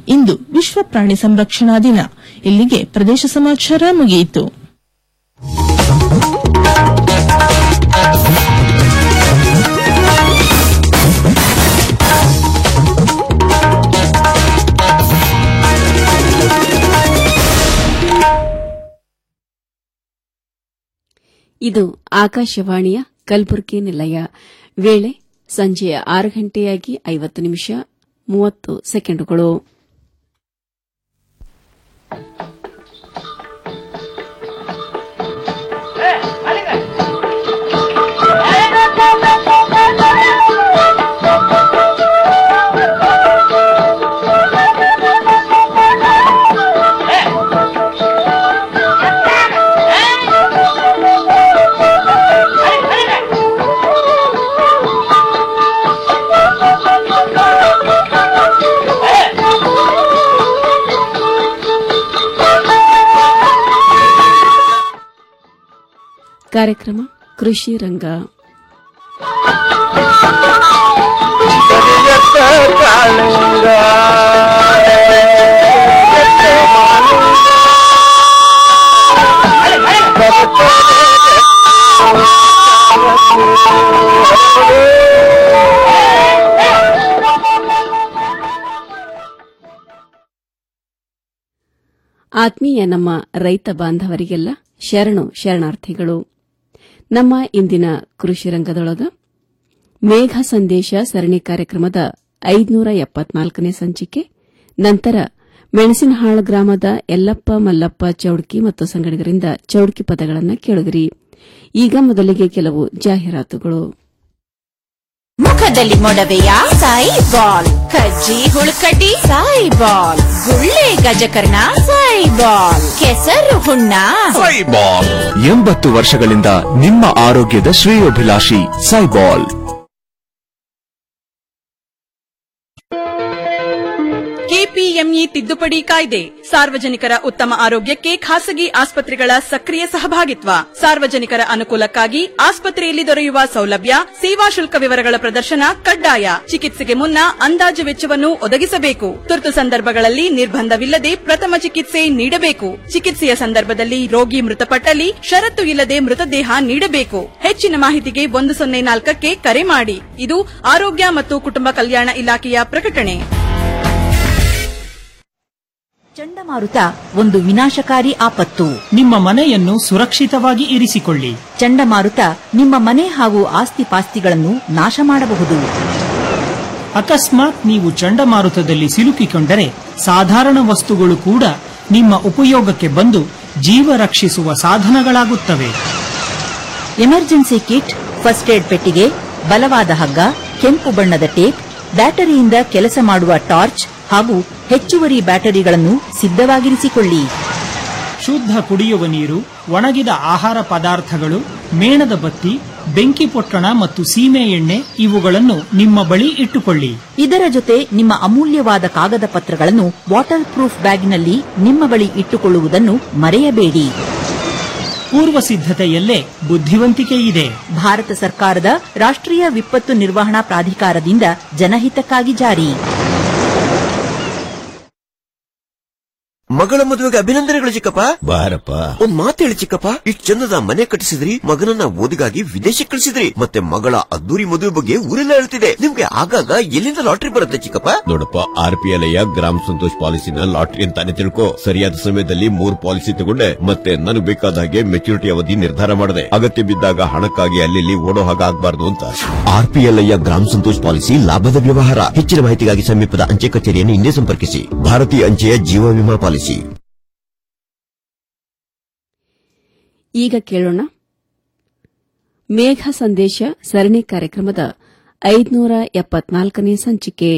ಇಂದು ವಿಶ್ವ ಪ್ರಾಣಿ ಸಂರಕ್ಷಣಾ ದಿನ ಇಲ್ಲಿಗೆ ಪ್ರದೇಶ ಸಮಾಚಾರ ಮುಗಿಯಿತು ಇದು ಆಕಾಶವಾಣಿಯ ಕಲಬುರಗಿ ನಿಲಯ ವೇಳೆ ಸಂಜೆಯ ಆರು ಗಂಟೆಯಾಗಿ ಐವತ್ತು ನಿಮಿಷ ಮೂವತ್ತು ಸೆಕೆಂಡುಗಳು ಕಾರ್ಯಕ್ರಮ ಕೃಷಿ ರಂಗ ಆತ್ಮೀಯ ನಮ್ಮ ರೈತ ಬಾಂಧವರಿಗೆಲ್ಲ ಶರಣು ಶರಣಾರ್ಥಿಗಳು ನಮ್ಮ ಇಂದಿನ ಕೃಷಿ ರಂಗದೊಳಗ ಮೇಘ ಸಂದೇಶ ಸರಣಿ ಕಾರ್ಯಕ್ರಮದ ಐದುನೂರ ಎಪ್ಪತ್ನಾಲ್ಕನೇ ಸಂಚಿಕೆ ನಂತರ ಮೆಣಸಿನಹಾಳ ಗ್ರಾಮದ ಯಲ್ಲಪ್ಪ ಮಲ್ಲಪ್ಪ ಚೌಡ್ಕಿ ಮತ್ತು ಸಂಗಡಿಗರಿಂದ ಚೌಡ್ಕಿ ಪದಗಳನ್ನು ಕೇಳಿದಿರಿ ಈಗ ಮೊದಲಿಗೆ ಕೆಲವು ಜಾಹೀರಾತುಗಳು ಮುಖದಲ್ಲಿ ಮೊಡವೆಯ ಸಾಯಿ ಬಾಲ್ ಕಜ್ಜಿ ಹುಳುಕಡ್ಡಿ ಸಾಯಿ ಬಾಲ್ ಗುಳ್ಳೆ ಗಜಕರ್ಣ ಸಾಯಿ ಬಾಲ್ ಕೆಸರು ಹುಣ್ಣ ಸೈಬಾಲ್ ಎಂಬತ್ತು ವರ್ಷಗಳಿಂದ ನಿಮ್ಮ ಆರೋಗ್ಯದ ಶ್ರೇಯೋಭಿಲಾಷಿ ಸೈಬಾಲ್ ಕೆಪಿಎಂಇ ತಿದ್ದುಪಡಿ ಕಾಯ್ದೆ ಸಾರ್ವಜನಿಕರ ಉತ್ತಮ ಆರೋಗ್ಯಕ್ಕೆ ಖಾಸಗಿ ಆಸ್ಪತ್ರೆಗಳ ಸಕ್ರಿಯ ಸಹಭಾಗಿತ್ವ ಸಾರ್ವಜನಿಕರ ಅನುಕೂಲಕ್ಕಾಗಿ ಆಸ್ಪತ್ರೆಯಲ್ಲಿ ದೊರೆಯುವ ಸೌಲಭ್ಯ ಸೇವಾ ಶುಲ್ಕ ವಿವರಗಳ ಪ್ರದರ್ಶನ ಕಡ್ಡಾಯ ಚಿಕಿತ್ಸೆಗೆ ಮುನ್ನ ಅಂದಾಜು ವೆಚ್ಚವನ್ನು ಒದಗಿಸಬೇಕು ತುರ್ತು ಸಂದರ್ಭಗಳಲ್ಲಿ ನಿರ್ಬಂಧವಿಲ್ಲದೆ ಪ್ರಥಮ ಚಿಕಿತ್ಸೆ ನೀಡಬೇಕು ಚಿಕಿತ್ಸೆಯ ಸಂದರ್ಭದಲ್ಲಿ ರೋಗಿ ಮೃತಪಟ್ಟಲ್ಲಿ ಷರತ್ತು ಇಲ್ಲದೆ ಮೃತದೇಹ ನೀಡಬೇಕು ಹೆಚ್ಚಿನ ಮಾಹಿತಿಗೆ ಒಂದು ಸೊನ್ನೆ ನಾಲ್ಕಕ್ಕೆ ಕರೆ ಮಾಡಿ ಇದು ಆರೋಗ್ಯ ಮತ್ತು ಕುಟುಂಬ ಕಲ್ಯಾಣ ಇಲಾಖೆಯ ಪ್ರಕಟಣೆ ಚಂಡಮಾರುತ ಒಂದು ವಿನಾಶಕಾರಿ ಆಪತ್ತು ನಿಮ್ಮ ಮನೆಯನ್ನು ಸುರಕ್ಷಿತವಾಗಿ ಇರಿಸಿಕೊಳ್ಳಿ ಚಂಡಮಾರುತ ನಿಮ್ಮ ಮನೆ ಹಾಗೂ ಆಸ್ತಿ ಪಾಸ್ತಿಗಳನ್ನು ನಾಶ ಮಾಡಬಹುದು ಅಕಸ್ಮಾತ್ ನೀವು ಚಂಡಮಾರುತದಲ್ಲಿ ಸಿಲುಕಿಕೊಂಡರೆ ಸಾಧಾರಣ ವಸ್ತುಗಳು ಕೂಡ ನಿಮ್ಮ ಉಪಯೋಗಕ್ಕೆ ಬಂದು ಜೀವ ರಕ್ಷಿಸುವ ಸಾಧನಗಳಾಗುತ್ತವೆ ಎಮರ್ಜೆನ್ಸಿ ಕಿಟ್ ಫಸ್ಟ್ ಏಡ್ ಪೆಟ್ಟಿಗೆ ಬಲವಾದ ಹಗ್ಗ ಕೆಂಪು ಬಣ್ಣದ ಟೇಪ್ ಬ್ಯಾಟರಿಯಿಂದ ಕೆಲಸ ಮಾಡುವ ಟಾರ್ಚ್ ಹಾಗೂ ಹೆಚ್ಚುವರಿ ಬ್ಯಾಟರಿಗಳನ್ನು ಸಿದ್ಧವಾಗಿರಿಸಿಕೊಳ್ಳಿ ಶುದ್ಧ ಕುಡಿಯುವ ನೀರು ಒಣಗಿದ ಆಹಾರ ಪದಾರ್ಥಗಳು ಮೇಣದ ಬತ್ತಿ ಬೆಂಕಿ ಪೊಟ್ಟಣ ಮತ್ತು ಸೀಮೆ ಎಣ್ಣೆ ಇವುಗಳನ್ನು ನಿಮ್ಮ ಬಳಿ ಇಟ್ಟುಕೊಳ್ಳಿ ಇದರ ಜೊತೆ ನಿಮ್ಮ ಅಮೂಲ್ಯವಾದ ಕಾಗದ ಪತ್ರಗಳನ್ನು ವಾಟರ್ ಪ್ರೂಫ್ ಬ್ಯಾಗ್ನಲ್ಲಿ ನಿಮ್ಮ ಬಳಿ ಇಟ್ಟುಕೊಳ್ಳುವುದನ್ನು ಮರೆಯಬೇಡಿ ಪೂರ್ವ ಸಿದ್ಧತೆಯಲ್ಲೇ ಬುದ್ಧಿವಂತಿಕೆ ಇದೆ ಭಾರತ ಸರ್ಕಾರದ ರಾಷ್ಟ್ರೀಯ ವಿಪತ್ತು ನಿರ್ವಹಣಾ ಪ್ರಾಧಿಕಾರದಿಂದ ಜನಹಿತಕ್ಕಾಗಿ ಜಾರಿ ಮಗಳ ಮದುವೆಗೆ ಅಭಿನಂದನೆಗಳು ಚಿಕ್ಕಪ್ಪ ಬಾರಪ್ಪ ಒಂದ್ ಮಾತು ಹೇಳಿ ಚಿಕ್ಕಪ್ಪ ಇಷ್ಟು ಚಂದದ ಮನೆ ಕಟ್ಟಿಸಿದ್ರಿ ಮಗನನ್ನ ಓದಿಗಾಗಿ ವಿದೇಶಕ್ಕೆ ಕಳಿಸಿದ್ರಿ ಮತ್ತೆ ಮಗಳ ಅದ್ದೂರಿ ಮದುವೆ ಬಗ್ಗೆ ಊರೆಲ್ಲ ಹೇಳ್ತಿದೆ ನಿಮ್ಗೆ ಆಗಾಗ ಎಲ್ಲಿಂದ ಲಾಟ್ರಿ ಬರುತ್ತೆ ಚಿಕ್ಕಪ್ಪ ನೋಡಪ್ಪ ಆರ್ ಪಿ ಎಲ್ ಗ್ರಾಮ ಸಂತೋಷ್ ಪಾಲಿಸಿನ ಲಾಟ್ರಿ ಅಂತಾನೆ ತಿಳ್ಕೊ ಸರಿಯಾದ ಸಮಯದಲ್ಲಿ ಮೂರ್ ಪಾಲಿಸಿ ತಗೊಂಡೆ ಮತ್ತೆ ನನಗೆ ಬೇಕಾದ ಹಾಗೆ ಮೆಚುರಿಟಿ ಅವಧಿ ನಿರ್ಧಾರ ಮಾಡಿದೆ ಅಗತ್ಯ ಬಿದ್ದಾಗ ಹಣಕ್ಕಾಗಿ ಅಲ್ಲಿ ಓಡೋ ಹಾಗೆ ಆಗ್ಬಾರ್ದು ಅಂತ ಆರ್ ಪಿ ಎಲ್ ಗ್ರಾಮ ಸಂತೋಷ್ ಪಾಲಿಸಿ ಲಾಭದ ವ್ಯವಹಾರ ಹೆಚ್ಚಿನ ಮಾಹಿತಿಗಾಗಿ ಸಮೀಪದ ಅಂಚೆ ಕಚೇರಿಯನ್ನು ಹಿಂದೆ ಸಂಪರ್ಕಿಸಿ ಭಾರತೀಯ ಅಂಚೆಯ ಜೀವ ವಿಮಾ ಪಾಲಿಸಿ ಈಗ ಕೇಳೋಣ ಮೇಘ ಸಂದೇಶ ಸರಣಿ ಕಾರ್ಯಕ್ರಮದ ಐದುನೂರ ಎಪ್ಪತ್ನಾಲ್ಕನೇ ಸಂಚಿಕೆ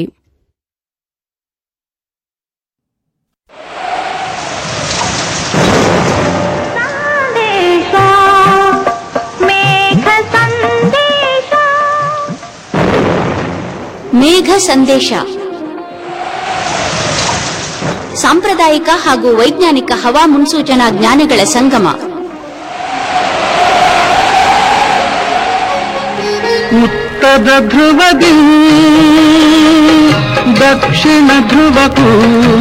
ಮೇಘ ಸಂದೇಶ ಸಾಂಪ್ರದಾಯಿಕ ಹಾಗೂ ವೈಜ್ಞಾನಿಕ ಹವಾ ಮುನ್ಸೂಚನಾ ಜ್ಞಾನಗಳ ಸಂಗಮ ಉತ್ತರ ಧ್ರುವದಿ ದಕ್ಷಿಣ ಧ್ರುವಕ್ಕೂ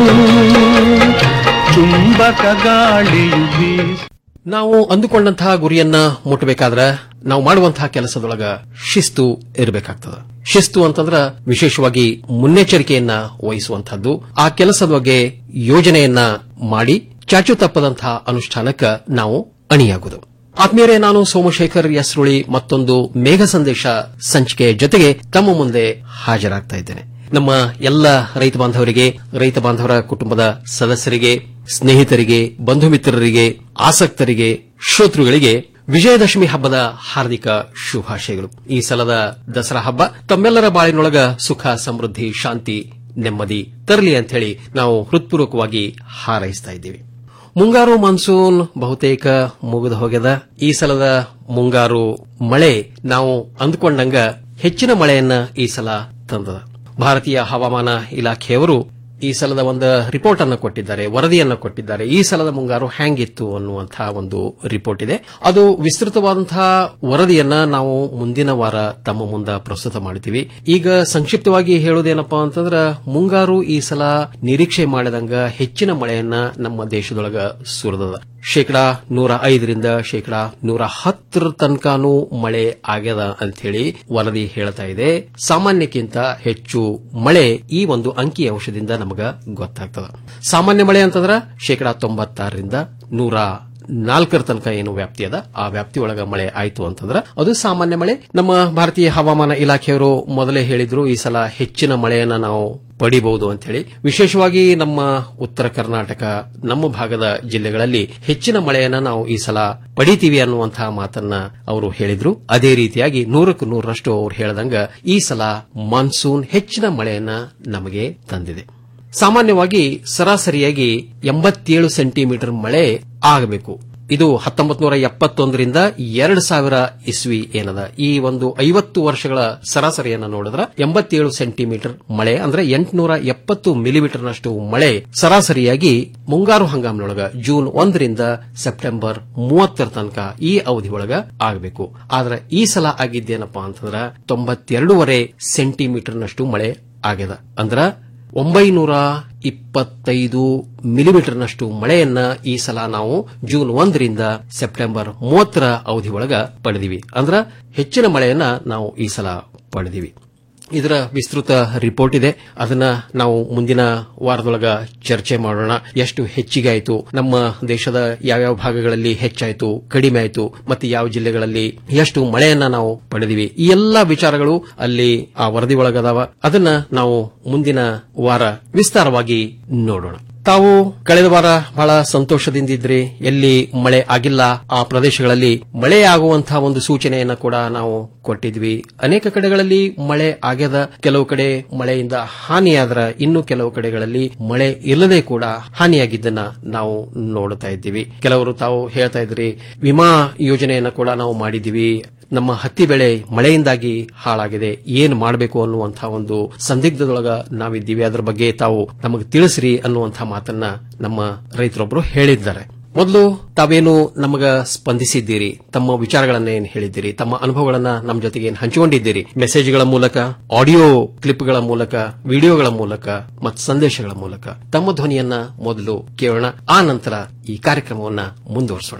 ಚುಂಬಕ ಗಾಳಿಯು ಬೀಸ ನಾವು ಅಂದುಕೊಂಡಂತಹ ಗುರಿಯನ್ನ ಮುಟ್ಟಬೇಕಾದ್ರೆ ನಾವು ಮಾಡುವಂತಹ ಕೆಲಸದೊಳಗ ಶಿಸ್ತು ಇರಬೇಕಾಗ್ತದ ಶಿಸ್ತು ಅಂತಂದ್ರ ವಿಶೇಷವಾಗಿ ಮುನ್ನೆಚ್ಚರಿಕೆಯನ್ನ ವಹಿಸುವಂತಹದ್ದು ಆ ಕೆಲಸದ ಬಗ್ಗೆ ಯೋಜನೆಯನ್ನ ಮಾಡಿ ಚಾಚು ತಪ್ಪದಂತಹ ಅನುಷ್ಠಾನಕ್ಕೆ ನಾವು ಅಣಿಯಾಗುವುದು ಆತ್ಮೀಯರೇ ನಾನು ಸೋಮಶೇಖರ್ ಯಸ್ರುಳಿ ಮತ್ತೊಂದು ಮೇಘ ಸಂದೇಶ ಸಂಚಿಕೆಯ ಜೊತೆಗೆ ತಮ್ಮ ಮುಂದೆ ಹಾಜರಾಗ್ತಾ ಇದ್ದೇನೆ ನಮ್ಮ ಎಲ್ಲ ರೈತ ಬಾಂಧವರಿಗೆ ರೈತ ಬಾಂಧವರ ಕುಟುಂಬದ ಸದಸ್ಯರಿಗೆ ಸ್ನೇಹಿತರಿಗೆ ಬಂಧು ಮಿತ್ರರಿಗೆ ಆಸಕ್ತರಿಗೆ ಶ್ರೋತೃಗಳಿಗೆ ವಿಜಯದಶಮಿ ಹಬ್ಬದ ಹಾರ್ದಿಕ ಶುಭಾಶಯಗಳು ಈ ಸಲದ ದಸರಾ ಹಬ್ಬ ತಮ್ಮೆಲ್ಲರ ಬಾಳಿನೊಳಗ ಸುಖ ಸಮೃದ್ಧಿ ಶಾಂತಿ ನೆಮ್ಮದಿ ತರಲಿ ಅಂತ ಹೇಳಿ ನಾವು ಹೃತ್ಪೂರ್ವಕವಾಗಿ ಹಾರೈಸ್ತಾ ಇದ್ದೀವಿ ಮುಂಗಾರು ಮಾನ್ಸೂನ್ ಬಹುತೇಕ ಮುಗಿದು ಹೋಗ್ಯದ ಈ ಸಲದ ಮುಂಗಾರು ಮಳೆ ನಾವು ಅಂದುಕೊಂಡಂಗ ಹೆಚ್ಚಿನ ಮಳೆಯನ್ನ ಈ ಸಲ ತಂದದ ಭಾರತೀಯ ಹವಾಮಾನ ಇಲಾಖೆಯವರು ಈ ಸಲದ ಒಂದು ರಿಪೋರ್ಟ್ ಅನ್ನು ಕೊಟ್ಟಿದ್ದಾರೆ ವರದಿಯನ್ನು ಕೊಟ್ಟಿದ್ದಾರೆ ಈ ಸಲದ ಮುಂಗಾರು ಹ್ಯಾಂಗಿತ್ತು ಅನ್ನುವಂತಹ ಒಂದು ರಿಪೋರ್ಟ್ ಇದೆ ಅದು ವಿಸ್ತೃತವಾದಂತಹ ವರದಿಯನ್ನ ನಾವು ಮುಂದಿನ ವಾರ ತಮ್ಮ ಮುಂದೆ ಪ್ರಸ್ತುತ ಮಾಡ್ತೀವಿ ಈಗ ಸಂಕ್ಷಿಪ್ತವಾಗಿ ಹೇಳೋದೇನಪ್ಪಾ ಅಂತಂದ್ರ ಮುಂಗಾರು ಈ ಸಲ ನಿರೀಕ್ಷೆ ಮಾಡಿದಂಗ ಹೆಚ್ಚಿನ ಮಳೆಯನ್ನ ನಮ್ಮ ದೇಶದೊಳಗ ಸುರಿದದ ಶೇಕಡಾ ನೂರ ಐದರಿಂದ ಶೇಕಡಾ ನೂರ ಹತ್ತರ ತನಕನೂ ಮಳೆ ಆಗ್ಯದ ಅಂಥೇಳಿ ವರದಿ ಹೇಳ್ತಾ ಇದೆ ಸಾಮಾನ್ಯಕ್ಕಿಂತ ಹೆಚ್ಚು ಮಳೆ ಈ ಒಂದು ಅಂಕಿ ಅಂಶದಿಂದ ನಮಗ ಗೊತ್ತಾಗ್ತದ ಸಾಮಾನ್ಯ ಮಳೆ ಅಂತಂದ್ರ ಶೇಕಡಾ ತೊಂಬತ್ತಾರರಿಂದ ನೂರ ನಾಲ್ಕರ ತನಕ ಏನು ವ್ಯಾಪ್ತಿ ಅದ ಆ ವ್ಯಾಪ್ತಿ ಒಳಗ ಮಳೆ ಆಯ್ತು ಅಂತಂದ್ರ ಅದು ಸಾಮಾನ್ಯ ಮಳೆ ನಮ್ಮ ಭಾರತೀಯ ಹವಾಮಾನ ಇಲಾಖೆಯವರು ಮೊದಲೇ ಹೇಳಿದ್ರು ಈ ಸಲ ಹೆಚ್ಚಿನ ಮಳೆಯನ್ನ ನಾವು ಪಡಿಬಹುದು ಅಂತ ಹೇಳಿ ವಿಶೇಷವಾಗಿ ನಮ್ಮ ಉತ್ತರ ಕರ್ನಾಟಕ ನಮ್ಮ ಭಾಗದ ಜಿಲ್ಲೆಗಳಲ್ಲಿ ಹೆಚ್ಚಿನ ಮಳೆಯನ್ನ ನಾವು ಈ ಸಲ ಪಡಿತೀವಿ ಅನ್ನುವಂತಹ ಮಾತನ್ನ ಅವರು ಹೇಳಿದ್ರು ಅದೇ ರೀತಿಯಾಗಿ ನೂರಕ್ಕೂ ನೂರರಷ್ಟು ಅವರು ಹೇಳದಂಗ ಈ ಸಲ ಮಾನ್ಸೂನ್ ಹೆಚ್ಚಿನ ಮಳೆಯನ್ನ ನಮಗೆ ತಂದಿದೆ ಸಾಮಾನ್ಯವಾಗಿ ಸರಾಸರಿಯಾಗಿ ಎಂಬತ್ತೇಳು ಸೆಂಟಿಮೀಟರ್ ಮಳೆ ಆಗಬೇಕು ಇದು ಹತ್ತೊಂಬತ್ತು ನೂರ ಎಪ್ಪತ್ತೊಂದರಿಂದ ಎರಡು ಸಾವಿರ ಇಸ್ವಿ ಏನದ ಈ ಒಂದು ಐವತ್ತು ವರ್ಷಗಳ ಸರಾಸರಿಯನ್ನು ನೋಡಿದ್ರೆ ಎಂಬತ್ತೇಳು ಸೆಂಟಿಮೀಟರ್ ಮಳೆ ಅಂದ್ರೆ ಎಂಟುನೂರ ಎಪ್ಪತ್ತು ಮಿಲಿಮೀಟರ್ನಷ್ಟು ಮಳೆ ಸರಾಸರಿಯಾಗಿ ಮುಂಗಾರು ಹಂಗಾಮಿನೊಳಗ ಜೂನ್ ಒಂದರಿಂದ ಸೆಪ್ಟೆಂಬರ್ ಮೂವತ್ತರ ತನಕ ಈ ಅವಧಿ ಒಳಗ ಆಗಬೇಕು ಆದ್ರೆ ಈ ಸಲ ಆಗಿದ್ದೇನಪ್ಪಾ ಅಂತಂದ್ರ ತೊಂಬತ್ತೆರಡೂವರೆ ಸೆಂಟಿಮೀಟರ್ನಷ್ಟು ಮಳೆ ಆಗ್ಯದ ಅಂದ್ರ ಒಂಬೈನೂರ ಇಪ್ಪತ್ತೈದು ಮಿಲಿಮೀಟರ್ನಷ್ಟು ಮಳೆಯನ್ನ ಈ ಸಲ ನಾವು ಜೂನ್ ಒಂದರಿಂದ ಸೆಪ್ಟೆಂಬರ್ ಮೂವತ್ತರ ಅವಧಿ ಒಳಗ ಪಡೆದಿವಿ ಅಂದ್ರ ಹೆಚ್ಚಿನ ಮಳೆಯನ್ನ ನಾವು ಈ ಸಲ ಪಡೆದಿವಿ ಇದರ ವಿಸ್ತೃತ ರಿಪೋರ್ಟ್ ಇದೆ ಅದನ್ನ ನಾವು ಮುಂದಿನ ವಾರದೊಳಗ ಚರ್ಚೆ ಮಾಡೋಣ ಎಷ್ಟು ಹೆಚ್ಚಿಗೆ ಆಯಿತು ನಮ್ಮ ದೇಶದ ಯಾವ್ಯಾವ ಭಾಗಗಳಲ್ಲಿ ಹೆಚ್ಚಾಯಿತು ಕಡಿಮೆ ಆಯಿತು ಮತ್ತೆ ಯಾವ ಜಿಲ್ಲೆಗಳಲ್ಲಿ ಎಷ್ಟು ಮಳೆಯನ್ನ ನಾವು ಪಡೆದಿವಿ ಈ ಎಲ್ಲಾ ವಿಚಾರಗಳು ಅಲ್ಲಿ ಆ ವರದಿ ಒಳಗದಾವ ಅದನ್ನ ನಾವು ಮುಂದಿನ ವಾರ ವಿಸ್ತಾರವಾಗಿ ನೋಡೋಣ ತಾವು ಕಳೆದ ವಾರ ಬಹಳ ಸಂತೋಷದಿಂದಿದ್ರಿ ಎಲ್ಲಿ ಮಳೆ ಆಗಿಲ್ಲ ಆ ಪ್ರದೇಶಗಳಲ್ಲಿ ಮಳೆ ಆಗುವಂತಹ ಒಂದು ಸೂಚನೆಯನ್ನ ಕೂಡ ನಾವು ಕೊಟ್ಟಿದ್ವಿ ಅನೇಕ ಕಡೆಗಳಲ್ಲಿ ಮಳೆ ಆಗ್ಯದ ಕೆಲವು ಕಡೆ ಮಳೆಯಿಂದ ಹಾನಿಯಾದ್ರ ಇನ್ನು ಕೆಲವು ಕಡೆಗಳಲ್ಲಿ ಮಳೆ ಇಲ್ಲದೆ ಕೂಡ ಹಾನಿಯಾಗಿದ್ದನ್ನ ನಾವು ನೋಡ್ತಾ ಇದ್ದೀವಿ ಕೆಲವರು ತಾವು ಹೇಳ್ತಾ ಇದ್ರಿ ವಿಮಾ ಯೋಜನೆಯನ್ನ ಕೂಡ ನಾವು ಮಾಡಿದ್ದೀವಿ ನಮ್ಮ ಹತ್ತಿ ಬೆಳೆ ಮಳೆಯಿಂದಾಗಿ ಹಾಳಾಗಿದೆ ಏನ್ ಮಾಡಬೇಕು ಅನ್ನುವಂತಹ ಒಂದು ಸಂದಿಗ್ಧದೊಳಗ ನಾವಿದ್ದೀವಿ ಅದರ ಬಗ್ಗೆ ತಾವು ನಮಗೆ ತಿಳಿಸ್ರಿ ಅನ್ನುವಂತಹ ಮಾತನ್ನ ನಮ್ಮ ರೈತರೊಬ್ಬರು ಹೇಳಿದ್ದಾರೆ ಮೊದಲು ತಾವೇನು ನಮಗ ಸ್ಪಂದಿಸಿದ್ದೀರಿ ತಮ್ಮ ವಿಚಾರಗಳನ್ನ ಏನ್ ಹೇಳಿದ್ದೀರಿ ತಮ್ಮ ಅನುಭವಗಳನ್ನ ನಮ್ಮ ಜೊತೆಗೆ ಏನ್ ಹಂಚಿಕೊಂಡಿದ್ದೀರಿ ಮೆಸೇಜ್ಗಳ ಮೂಲಕ ಆಡಿಯೋ ಕ್ಲಿಪ್ಗಳ ಮೂಲಕ ವಿಡಿಯೋಗಳ ಮೂಲಕ ಮತ್ತು ಸಂದೇಶಗಳ ಮೂಲಕ ತಮ್ಮ ಧ್ವನಿಯನ್ನ ಮೊದಲು ಕೇಳೋಣ ಆ ನಂತರ ಈ ಕಾರ್ಯಕ್ರಮವನ್ನ ಮುಂದುವರಿಸೋಣ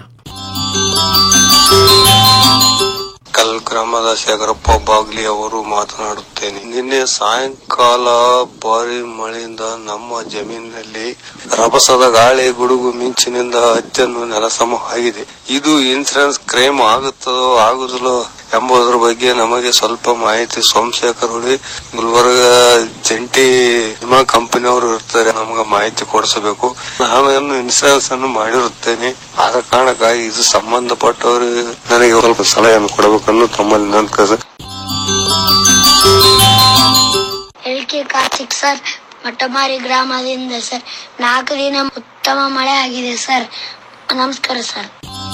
ಕಲ್ ಗ್ರಾಮದ ಶೇಖರಪ್ಪ ಬಾಗ್ಲಿ ಅವರು ಮಾತನಾಡುತ್ತೇನೆ ನಿನ್ನೆ ಸಾಯಂಕಾಲ ಭಾರಿ ಮಳೆಯಿಂದ ನಮ್ಮ ಜಮೀನಿನಲ್ಲಿ ರಭಸದ ಗಾಳಿ ಗುಡುಗು ಮಿಂಚಿನಿಂದ ಹತ್ತೆಯನ್ನು ನೆಲಸಮ ಆಗಿದೆ ಇದು ಇನ್ಸೂರೆನ್ಸ್ ಕ್ಲೇಮ್ ಆಗುತ್ತದೋ ಆಗುದಿಲ್ಲೋ ಎಂಬುದರ ಬಗ್ಗೆ ನಮಗೆ ಸ್ವಲ್ಪ ಮಾಹಿತಿ ಸೋಮಶೇಖರ್ ಹುಳಿ ಗುಲ್ಬರ್ಗ ಜಂಟಿ ವಿಮಾ ಕಂಪನಿಯವರು ಇರ್ತಾರೆ ನಮಗೆ ಮಾಹಿತಿ ಕೊಡಿಸಬೇಕು ನಾನು ಇನ್ಸೂರೆನ್ಸ್ ಅನ್ನು ಮಾಡಿರುತ್ತೇನೆ ಆದ ಕಾರಣಕ್ಕಾಗಿ ಇದು ಸಂಬಂಧಪಟ್ಟವರು ನನಗೆ ಸ್ವಲ್ಪ ಸಲಹೆಯನ್ನು ಕೊಡಬೇಕನ್ನು ತಮ್ಮಲ್ಲಿ ನನ್ನ ಕಸ L K Karthik sir Mattamari ಗ್ರಾಮದಿಂದ ಸರ್ ನಾಲ್ಕು ದಿನ ಉತ್ತಮ ಮಳೆ ಆಗಿದೆ ಸರ್ ನಮಸ್ಕಾರ ಸರ್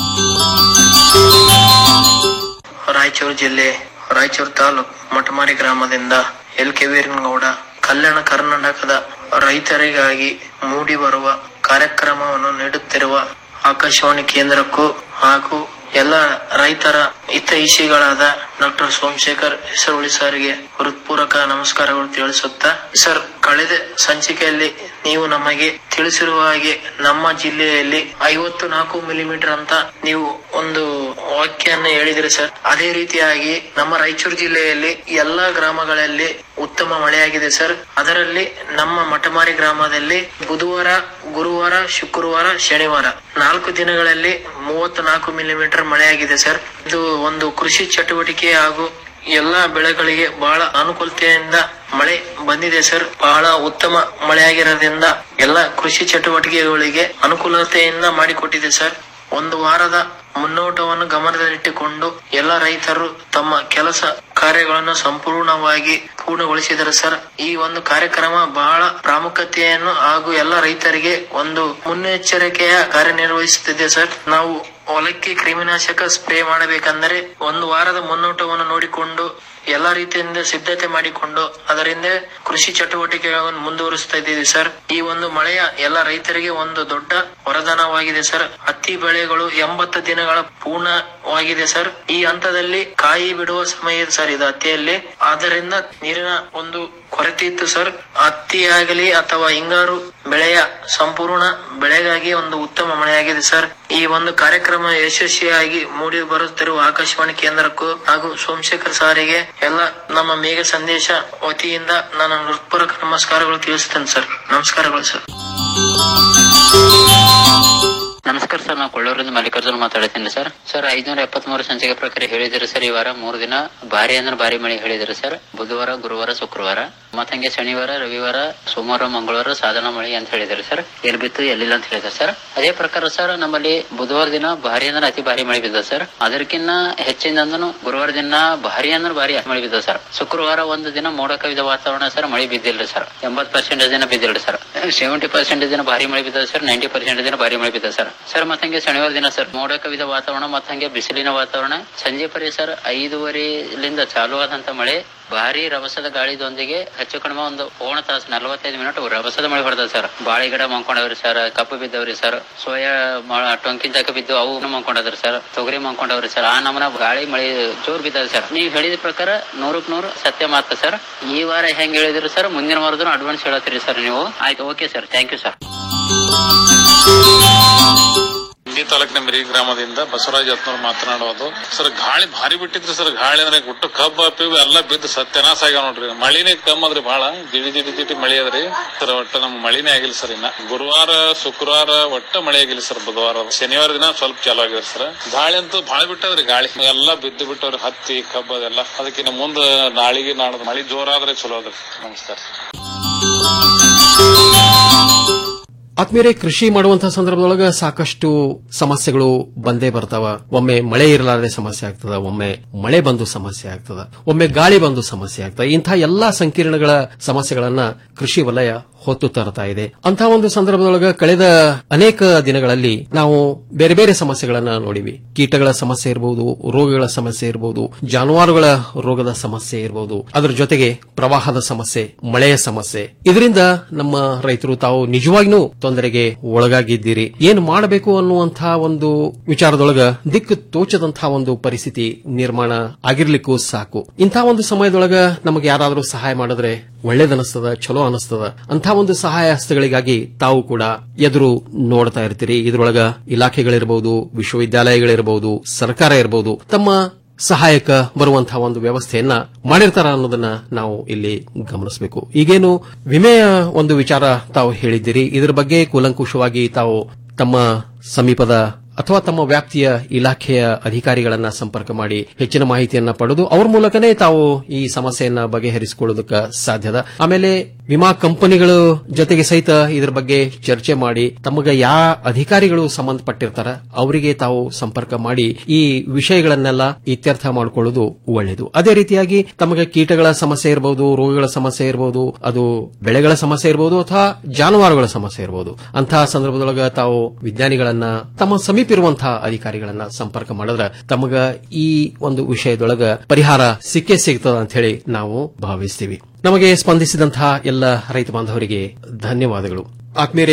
ರಾಯಚೂರು ಜಿಲ್ಲೆ ರಾಯಚೂರು ತಾಲೂಕು ಮಠಮಾರಿ ಗ್ರಾಮದಿಂದ ಎಲ್ ಕೆ ವೀರನಗೌಡ ಕಲ್ಯಾಣ ಕರ್ನಾಟಕದ ರೈತರಿಗಾಗಿ ಮೂಡಿ ಬರುವ ಕಾರ್ಯಕ್ರಮವನ್ನು ನೀಡುತ್ತಿರುವ ಆಕಾಶವಾಣಿ ಕೇಂದ್ರಕ್ಕೂ ಹಾಗೂ ಎಲ್ಲ ರೈತರ ಹಿತೈಷಿಗಳಾದ ಡಾಕ್ಟರ್ ಸೋಮಶೇಖರ್ ಹೆಸರುಳಿ ಸರ್ಗೆ ಹೃತ್ಪೂರ್ವಕ ನಮಸ್ಕಾರಗಳು ತಿಳಿಸುತ್ತಾ ಸರ್ ಕಳೆದ ಸಂಚಿಕೆಯಲ್ಲಿ ನೀವು ನಮಗೆ ತಿಳಿಸಿರುವ ಹಾಗೆ ನಮ್ಮ ಜಿಲ್ಲೆಯಲ್ಲಿ ಐವತ್ತು ನಾಲ್ಕು ಮಿಲಿಮೀಟರ್ ಅಂತ ನೀವು ಒಂದು ವಾಕ್ಯನ್ನ ಹೇಳಿದ್ರಿ ಸರ್ ಅದೇ ರೀತಿಯಾಗಿ ನಮ್ಮ ರಾಯಚೂರು ಜಿಲ್ಲೆಯಲ್ಲಿ ಎಲ್ಲಾ ಗ್ರಾಮಗಳಲ್ಲಿ ಉತ್ತಮ ಮಳೆಯಾಗಿದೆ ಸರ್ ಅದರಲ್ಲಿ ನಮ್ಮ ಮಠಮಾರಿ ಗ್ರಾಮದಲ್ಲಿ ಬುಧವಾರ ಗುರುವಾರ ಶುಕ್ರವಾರ ಶನಿವಾರ ನಾಲ್ಕು ದಿನಗಳಲ್ಲಿ ಮೂವತ್ತು ನಾಲ್ಕು ಮಿಲಿಮೀಟರ್ ಮಳೆಯಾಗಿದೆ ಸರ್ ಇದು ಒಂದು ಕೃಷಿ ಚಟುವಟಿಕೆ ಹಾಗೂ ಎಲ್ಲಾ ಬೆಳೆಗಳಿಗೆ ಬಹಳ ಅನುಕೂಲತೆಯಿಂದ ಮಳೆ ಬಂದಿದೆ ಸರ್ ಬಹಳ ಉತ್ತಮ ಮಳೆಯಾಗಿರೋದ್ರಿಂದ ಎಲ್ಲ ಕೃಷಿ ಚಟುವಟಿಕೆಗಳಿಗೆ ಅನುಕೂಲತೆಯಿಂದ ಮಾಡಿಕೊಟ್ಟಿದೆ ಸರ್ ಒಂದು ವಾರದ ಮುನ್ನೋಟವನ್ನು ಗಮನದಲ್ಲಿಟ್ಟುಕೊಂಡು ಎಲ್ಲ ರೈತರು ತಮ್ಮ ಕೆಲಸ ಕಾರ್ಯಗಳನ್ನು ಸಂಪೂರ್ಣವಾಗಿ ಪೂರ್ಣಗೊಳಿಸಿದರು ಸರ್ ಈ ಒಂದು ಕಾರ್ಯಕ್ರಮ ಬಹಳ ಪ್ರಾಮುಖ್ಯತೆಯನ್ನು ಹಾಗೂ ಎಲ್ಲ ರೈತರಿಗೆ ಒಂದು ಮುನ್ನೆಚ್ಚರಿಕೆಯ ಕಾರ್ಯನಿರ್ವಹಿಸುತ್ತಿದೆ ಸರ್ ನಾವು ಹೊಲಕ್ಕೆ ಕ್ರಿಮಿನಾಶಕ ಸ್ಪ್ರೇ ಮಾಡಬೇಕಂದರೆ ಒಂದು ವಾರದ ಮುನ್ನೋಟವನ್ನು ನೋಡಿಕೊಂಡು ಎಲ್ಲಾ ರೀತಿಯಿಂದ ಸಿದ್ಧತೆ ಮಾಡಿಕೊಂಡು ಅದರಿಂದ ಕೃಷಿ ಚಟುವಟಿಕೆಗಳನ್ನು ಮುಂದುವರಿಸ್ತಾ ಇದ್ದೀವಿ ಸರ್ ಈ ಒಂದು ಮಳೆಯ ಎಲ್ಲ ರೈತರಿಗೆ ಒಂದು ದೊಡ್ಡ ವರದಾನವಾಗಿದೆ ಸರ್ ಹತ್ತಿ ಬೆಳೆಗಳು ಎಂಬತ್ತು ದಿನಗಳ ಪೂರ್ಣವಾಗಿದೆ ಸರ್ ಈ ಹಂತದಲ್ಲಿ ಕಾಯಿ ಬಿಡುವ ಸಮಯ ಸರ್ ಇದು ಹತ್ತಿಯಲ್ಲಿ ಆದ್ದರಿಂದ ನೀರಿನ ಒಂದು ಕೊರತೆ ಇತ್ತು ಸರ್ ಹತ್ತಿ ಆಗಲಿ ಅಥವಾ ಹಿಂಗಾರು ಬೆಳೆಯ ಸಂಪೂರ್ಣ ಬೆಳೆಗಾಗಿ ಒಂದು ಉತ್ತಮ ಮಳೆಯಾಗಿದೆ ಸರ್ ಈ ಒಂದು ಕಾರ್ಯಕ್ರಮ ಯಶಸ್ವಿಯಾಗಿ ಮೂಡಿ ಬರುತ್ತಿರುವ ಆಕಾಶವಾಣಿ ಕೇಂದ್ರಕ್ಕೂ ಹಾಗೂ ಸೋಮಶೇಖರ್ ಸಾರಿಗೆ ಎಲ್ಲ ನಮ್ಮ ಮೇಘ ಸಂದೇಶ ವತಿಯಿಂದ ನಾನು ಹೃತ್ಪೂರ್ವಕ ನಮಸ್ಕಾರಗಳು ತಿಳಿಸ್ತೇನೆ ಸರ್ ನಮಸ್ಕಾರಗಳು ಸರ್ ನಮಸ್ಕಾರ ಸರ್ ನಾವು ಕೊಳ್ಳೂರಿಂದ ಮಲ್ಲಿಕಾರ್ಜುನ್ ಮಾತಾಡ್ತೀನಿ ಸರ್ ಸರ್ ಐದ್ನೂರ ಎಪ್ಪತ್ಮೂರು ಸಂಚಿಕೆ ಪ್ರಕಾರ ಹೇಳಿದ್ರು ಸರ್ ಈ ವಾರ ಮೂರು ದಿನ ಭಾರಿ ಅಂದ್ರೆ ಭಾರಿ ಮಳೆ ಹೇಳಿದ್ರು ಸರ್ ಬುಧವಾರ ಗುರುವಾರ ಶುಕ್ರವಾರ ಮತ್ತ ಹಂಗೆ ಶನಿವಾರ ರವಿವಾರ ಸೋಮವಾರ ಮಂಗಳವಾರ ಸಾಧಾರಣ ಮಳೆ ಅಂತ ಹೇಳಿದ್ರು ಸರ್ ಎಲ್ಲಿ ಬಿತ್ತು ಎಲ್ಲಿಲ್ಲ ಅಂತ ಹೇಳಿದ್ರು ಸರ್ ಅದೇ ಪ್ರಕಾರ ಸರ್ ನಮ್ಮಲ್ಲಿ ಬುಧವಾರ ದಿನ ಭಾರಿ ಅಂದ್ರೆ ಅತಿ ಭಾರಿ ಮಳೆ ಬಿದ್ದ ಸರ್ ಅದಕ್ಕಿಂತ ಹೆಚ್ಚಿನ ಅಂದ್ರೂ ಗುರುವಾರ ದಿನ ಭಾರಿ ಅಂದ್ರೆ ಭಾರಿ ಮಳೆ ಬಿದ್ದ ಸರ್ ಶುಕ್ರವಾರ ಒಂದು ದಿನ ಮೋಡ ಕವಿದ ವಾತಾವರಣ ಸರ್ ಮಳೆ ಬಿದ್ದಿಲ್ರಿ ಸರ್ ಎಂಬತ್ ಪರ್ಸೆಂಟೇಜ್ ದಿನ ಬಿದ್ದಿಲ್ರಿ ಸರ್ ಸೆವೆಂಟಿ ಪರ್ಸೆಂಟೇಜ್ ದಿನ ಭಾರಿ ಮಳೆ ಬಿದ್ದ ಸರ್ ನೈಂಟಿ ಪರ್ಸೆಂಟ್ ದಿನ ಭಾರಿ ಮಳೆ ಬಿದ್ದ ಸರ್ ಸರ್ ಮತ್ತಂಗೆ ಶನಿವಾರ ದಿನ ಸರ್ ಮೋಡ ಕವಿದ ವಾತಾವರಣ ಮತ್ತಂಗೆ ಬಿಸಿಲಿನ ವಾತಾವರಣ ಸಂಜೆ ಪರಿ ಸರ್ ಐದೂವರೆಲಿಂದ ಚಾಲು ಆದಂತ ಮಳೆ ಭಾರಿ ರಭಸದ ಗಾಳಿದೊಂದಿಗೆ ಹೆಚ್ಚು ಕಡಿಮೆ ಒಂದು ಓಣ ತಾಸು ನಲವತ್ತೈದು ಮಿನಿಟ್ ರಭಸದ ಮಳೆ ಹೊಡೆದ ಸರ್ ಬಾಳೆ ಗಿಡ ಮಂಕೊಂಡವ್ರಿ ಸರ್ ಕಪ್ಪು ಬಿದ್ದವ್ರಿ ಸರ್ ಸೋಯಾ ಟೊಂಕಿನ ತಕ ಬಿದ್ದು ಅವು ಮಂಕೊಂಡದ್ರಿ ಸರ್ ತೊಗರಿ ಮಂಕೊಂಡವ್ರಿ ಸರ್ ಆ ನಮನ ಗಾಳಿ ಮಳೆ ಜೋರ್ ಬಿದ್ದದ ಸರ್ ನೀವ್ ಹೇಳಿದ ಪ್ರಕಾರ ನೂರಕ್ ನೂರು ಸತ್ಯ ಮಾತ ಸರ್ ಈ ವಾರ ಹೆಂಗ್ ಹೇಳಿದ್ರಿ ಸರ್ ಮುಂದಿನ ವಾರದೂ ಅಡ್ವಾನ್ಸ್ ಹೇಳತ್ತೀರಿ ಸರ್ ನೀವು ಆಯ್ತು okay sir thank you sir Indi ತಾಲೂಕಿನ ಮಿರಿ ಗ್ರಾಮದಿಂದ ಬಸವರಾಜ್ ಯತ್ನವ್ರು ಮಾತನಾಡೋದು ಸರ್ ಗಾಳಿ ಭಾರಿ ಬಿಟ್ಟಿದ್ರಿ ಸರ್ ಗಾಳಿ ಅಂದ್ರೆ ಗುಟ್ಟು ಕಬ್ಬ ಪಿವ್ ಎಲ್ಲ ಬಿದ್ದು ಸತ್ಯನಾಶ ಆಗ್ಯಾವ ನೋಡ್ರಿ ಮಳಿನೇ ಕಮ್ಮಿ ಅದ್ರಿ ಬಹಳ ದಿಡಿ ದಿಡಿ ದಿಡಿ ಮಳಿ ಅದ್ರಿ ಸರ್ ಒಟ್ಟ ನಮ್ ಮಳಿನೇ ಆಗಿಲ್ಲ ಸರ್ ಇನ್ನ ಗುರುವಾರ ಶುಕ್ರವಾರ ಒಟ್ಟ ಮಳೆ ಆಗಿಲ್ಲ ಸರ್ ಬುಧವಾರ ಶನಿವಾರ ದಿನ ಸ್ವಲ್ಪ ಚಾಲು ಆಗಿದೆ ಸರ್ ಗಾಳಿ ಅಂತೂ ಭಾಳ ಬಿಟ್ಟದ್ರಿ ಗಾಳಿ ಎಲ್ಲ ಬಿದ್ದು ಬಿಟ್ಟವ್ರಿ ಹತ್ತಿ ಕಬ್ಬ ಅದೆಲ್ಲ ಅದಕ್ಕಿಂತ ಮುಂದ ನಾಳಿಗೆ ನಾಡದ ಮಳಿ ಜೋರಾದ್ರೆ ಚಲೋ ಅದ್ರಿ ನಮಸ್ಕಾರ ಆತ್ಮೀಯರೇ ಕೃಷಿ ಮಾಡುವಂತಹ ಸಂದರ್ಭದೊಳಗ ಸಾಕಷ್ಟು ಸಮಸ್ಯೆಗಳು ಬಂದೇ ಬರ್ತಾವ ಒಮ್ಮೆ ಮಳೆ ಇರಲಾರದೆ ಸಮಸ್ಯೆ ಆಗ್ತದ ಒಮ್ಮೆ ಮಳೆ ಬಂದು ಸಮಸ್ಯೆ ಆಗ್ತದ ಒಮ್ಮೆ ಗಾಳಿ ಬಂದು ಸಮಸ್ಯೆ ಆಗ್ತದ ಇಂತಹ ಎಲ್ಲಾ ಸಂಕೀರ್ಣಗಳ ಸಮಸ್ಯೆಗಳನ್ನ ಕೃಷಿ ವಲಯ ಹೊತ್ತು ತರ್ತಾ ಇದೆ ಅಂತಹ ಒಂದು ಸಂದರ್ಭದೊಳಗ ಕಳೆದ ಅನೇಕ ದಿನಗಳಲ್ಲಿ ನಾವು ಬೇರೆ ಬೇರೆ ಸಮಸ್ಯೆಗಳನ್ನ ನೋಡಿವಿ ಕೀಟಗಳ ಸಮಸ್ಯೆ ಇರಬಹುದು ರೋಗಗಳ ಸಮಸ್ಯೆ ಇರಬಹುದು ಜಾನುವಾರುಗಳ ರೋಗದ ಸಮಸ್ಯೆ ಇರಬಹುದು ಅದರ ಜೊತೆಗೆ ಪ್ರವಾಹದ ಸಮಸ್ಯೆ ಮಳೆಯ ಸಮಸ್ಯೆ ಇದರಿಂದ ನಮ್ಮ ರೈತರು ತಾವು ನಿಜವಾಗಿಯೂ ತೊಂದರೆಗೆ ಒಳಗಾಗಿದ್ದೀರಿ ಏನು ಮಾಡಬೇಕು ಅನ್ನುವಂತಹ ಒಂದು ವಿಚಾರದೊಳಗ ದಿಕ್ಕು ತೋಚದಂತಹ ಒಂದು ಪರಿಸ್ಥಿತಿ ನಿರ್ಮಾಣ ಆಗಿರ್ಲಿಕ್ಕೂ ಸಾಕು ಇಂತಹ ಒಂದು ಸಮಯದೊಳಗ ನಮಗೆ ಯಾರಾದರೂ ಸಹಾಯ ಮಾಡಿದ್ರೆ ಒಳ್ಳೇದನಿಸ್ತದ ಚಲೋ ಅನಿಸ್ತದ ಅಂತಹ ಒಂದು ಸಹಾಯ ಹಸ್ತಗಳಿಗಾಗಿ ತಾವು ಕೂಡ ಎದುರು ನೋಡ್ತಾ ಇರ್ತೀರಿ ಇದರೊಳಗ ಇಲಾಖೆಗಳಿರಬಹುದು ವಿಶ್ವವಿದ್ಯಾಲಯಗಳಿರಬಹುದು ಸರ್ಕಾರ ಇರಬಹುದು ತಮ್ಮ ಸಹಾಯಕ ಬರುವಂತಹ ಒಂದು ವ್ಯವಸ್ಥೆಯನ್ನ ಮಾಡಿರ್ತಾರ ಅನ್ನೋದನ್ನ ನಾವು ಇಲ್ಲಿ ಗಮನಿಸಬೇಕು ಈಗೇನು ವಿಮೆಯ ಒಂದು ವಿಚಾರ ತಾವು ಹೇಳಿದ್ದೀರಿ ಇದರ ಬಗ್ಗೆ ಕೂಲಂಕುಷವಾಗಿ ತಾವು ತಮ್ಮ ಸಮೀಪದ ಅಥವಾ ತಮ್ಮ ವ್ಯಾಪ್ತಿಯ ಇಲಾಖೆಯ ಅಧಿಕಾರಿಗಳನ್ನ ಸಂಪರ್ಕ ಮಾಡಿ ಹೆಚ್ಚಿನ ಮಾಹಿತಿಯನ್ನ ಪಡೆದು ಅವ್ರ ಮೂಲಕನೇ ತಾವು ಈ ಸಮಸ್ಯೆಯನ್ನ ಬಗೆಹರಿಸಿಕೊಳ್ಳೋದಕ್ಕೆ ಸಾಧ್ಯದ ಆಮೇಲೆ ವಿಮಾ ಕಂಪನಿಗಳು ಜೊತೆಗೆ ಸಹಿತ ಇದರ ಬಗ್ಗೆ ಚರ್ಚೆ ಮಾಡಿ ತಮಗೆ ಯಾ ಅಧಿಕಾರಿಗಳು ಸಂಬಂಧಪಟ್ಟಿರ್ತಾರ ಅವರಿಗೆ ತಾವು ಸಂಪರ್ಕ ಮಾಡಿ ಈ ವಿಷಯಗಳನ್ನೆಲ್ಲ ಇತ್ಯರ್ಥ ಮಾಡಿಕೊಳ್ಳೋದು ಒಳ್ಳೆಯದು ಅದೇ ರೀತಿಯಾಗಿ ತಮಗೆ ಕೀಟಗಳ ಸಮಸ್ಯೆ ಇರಬಹುದು ರೋಗಗಳ ಸಮಸ್ಯೆ ಇರಬಹುದು ಅದು ಬೆಳೆಗಳ ಸಮಸ್ಯೆ ಇರಬಹುದು ಅಥವಾ ಜಾನುವಾರುಗಳ ಸಮಸ್ಯೆ ಇರಬಹುದು ಅಂತಹ ಸಂದರ್ಭದೊಳಗ ತಾವು ವಿಜ್ಞಾನಿಗಳನ್ನ ತಮ್ಮ ಸಮೀಪ ಇರುವಂತಹ ಅಧಿಕಾರಿಗಳನ್ನ ಸಂಪರ್ಕ ಮಾಡಿದ್ರೆ ತಮಗ ಈ ಒಂದು ವಿಷಯದೊಳಗ ಪರಿಹಾರ ಸಿಕ್ಕೇ ಸಿಗ್ತದ ಅಂತ ಹೇಳಿ ನಾವು ಭಾವಿಸ್ತೀವಿ ನಮಗೆ ಸ್ಪಂದಿಸಿದಂತಹ ಎಲ್ಲ ರೈತ ಬಾಂಧವರಿಗೆ ಧನ್ಯವಾದಗಳು ಆತ್ಮೀಯರೇ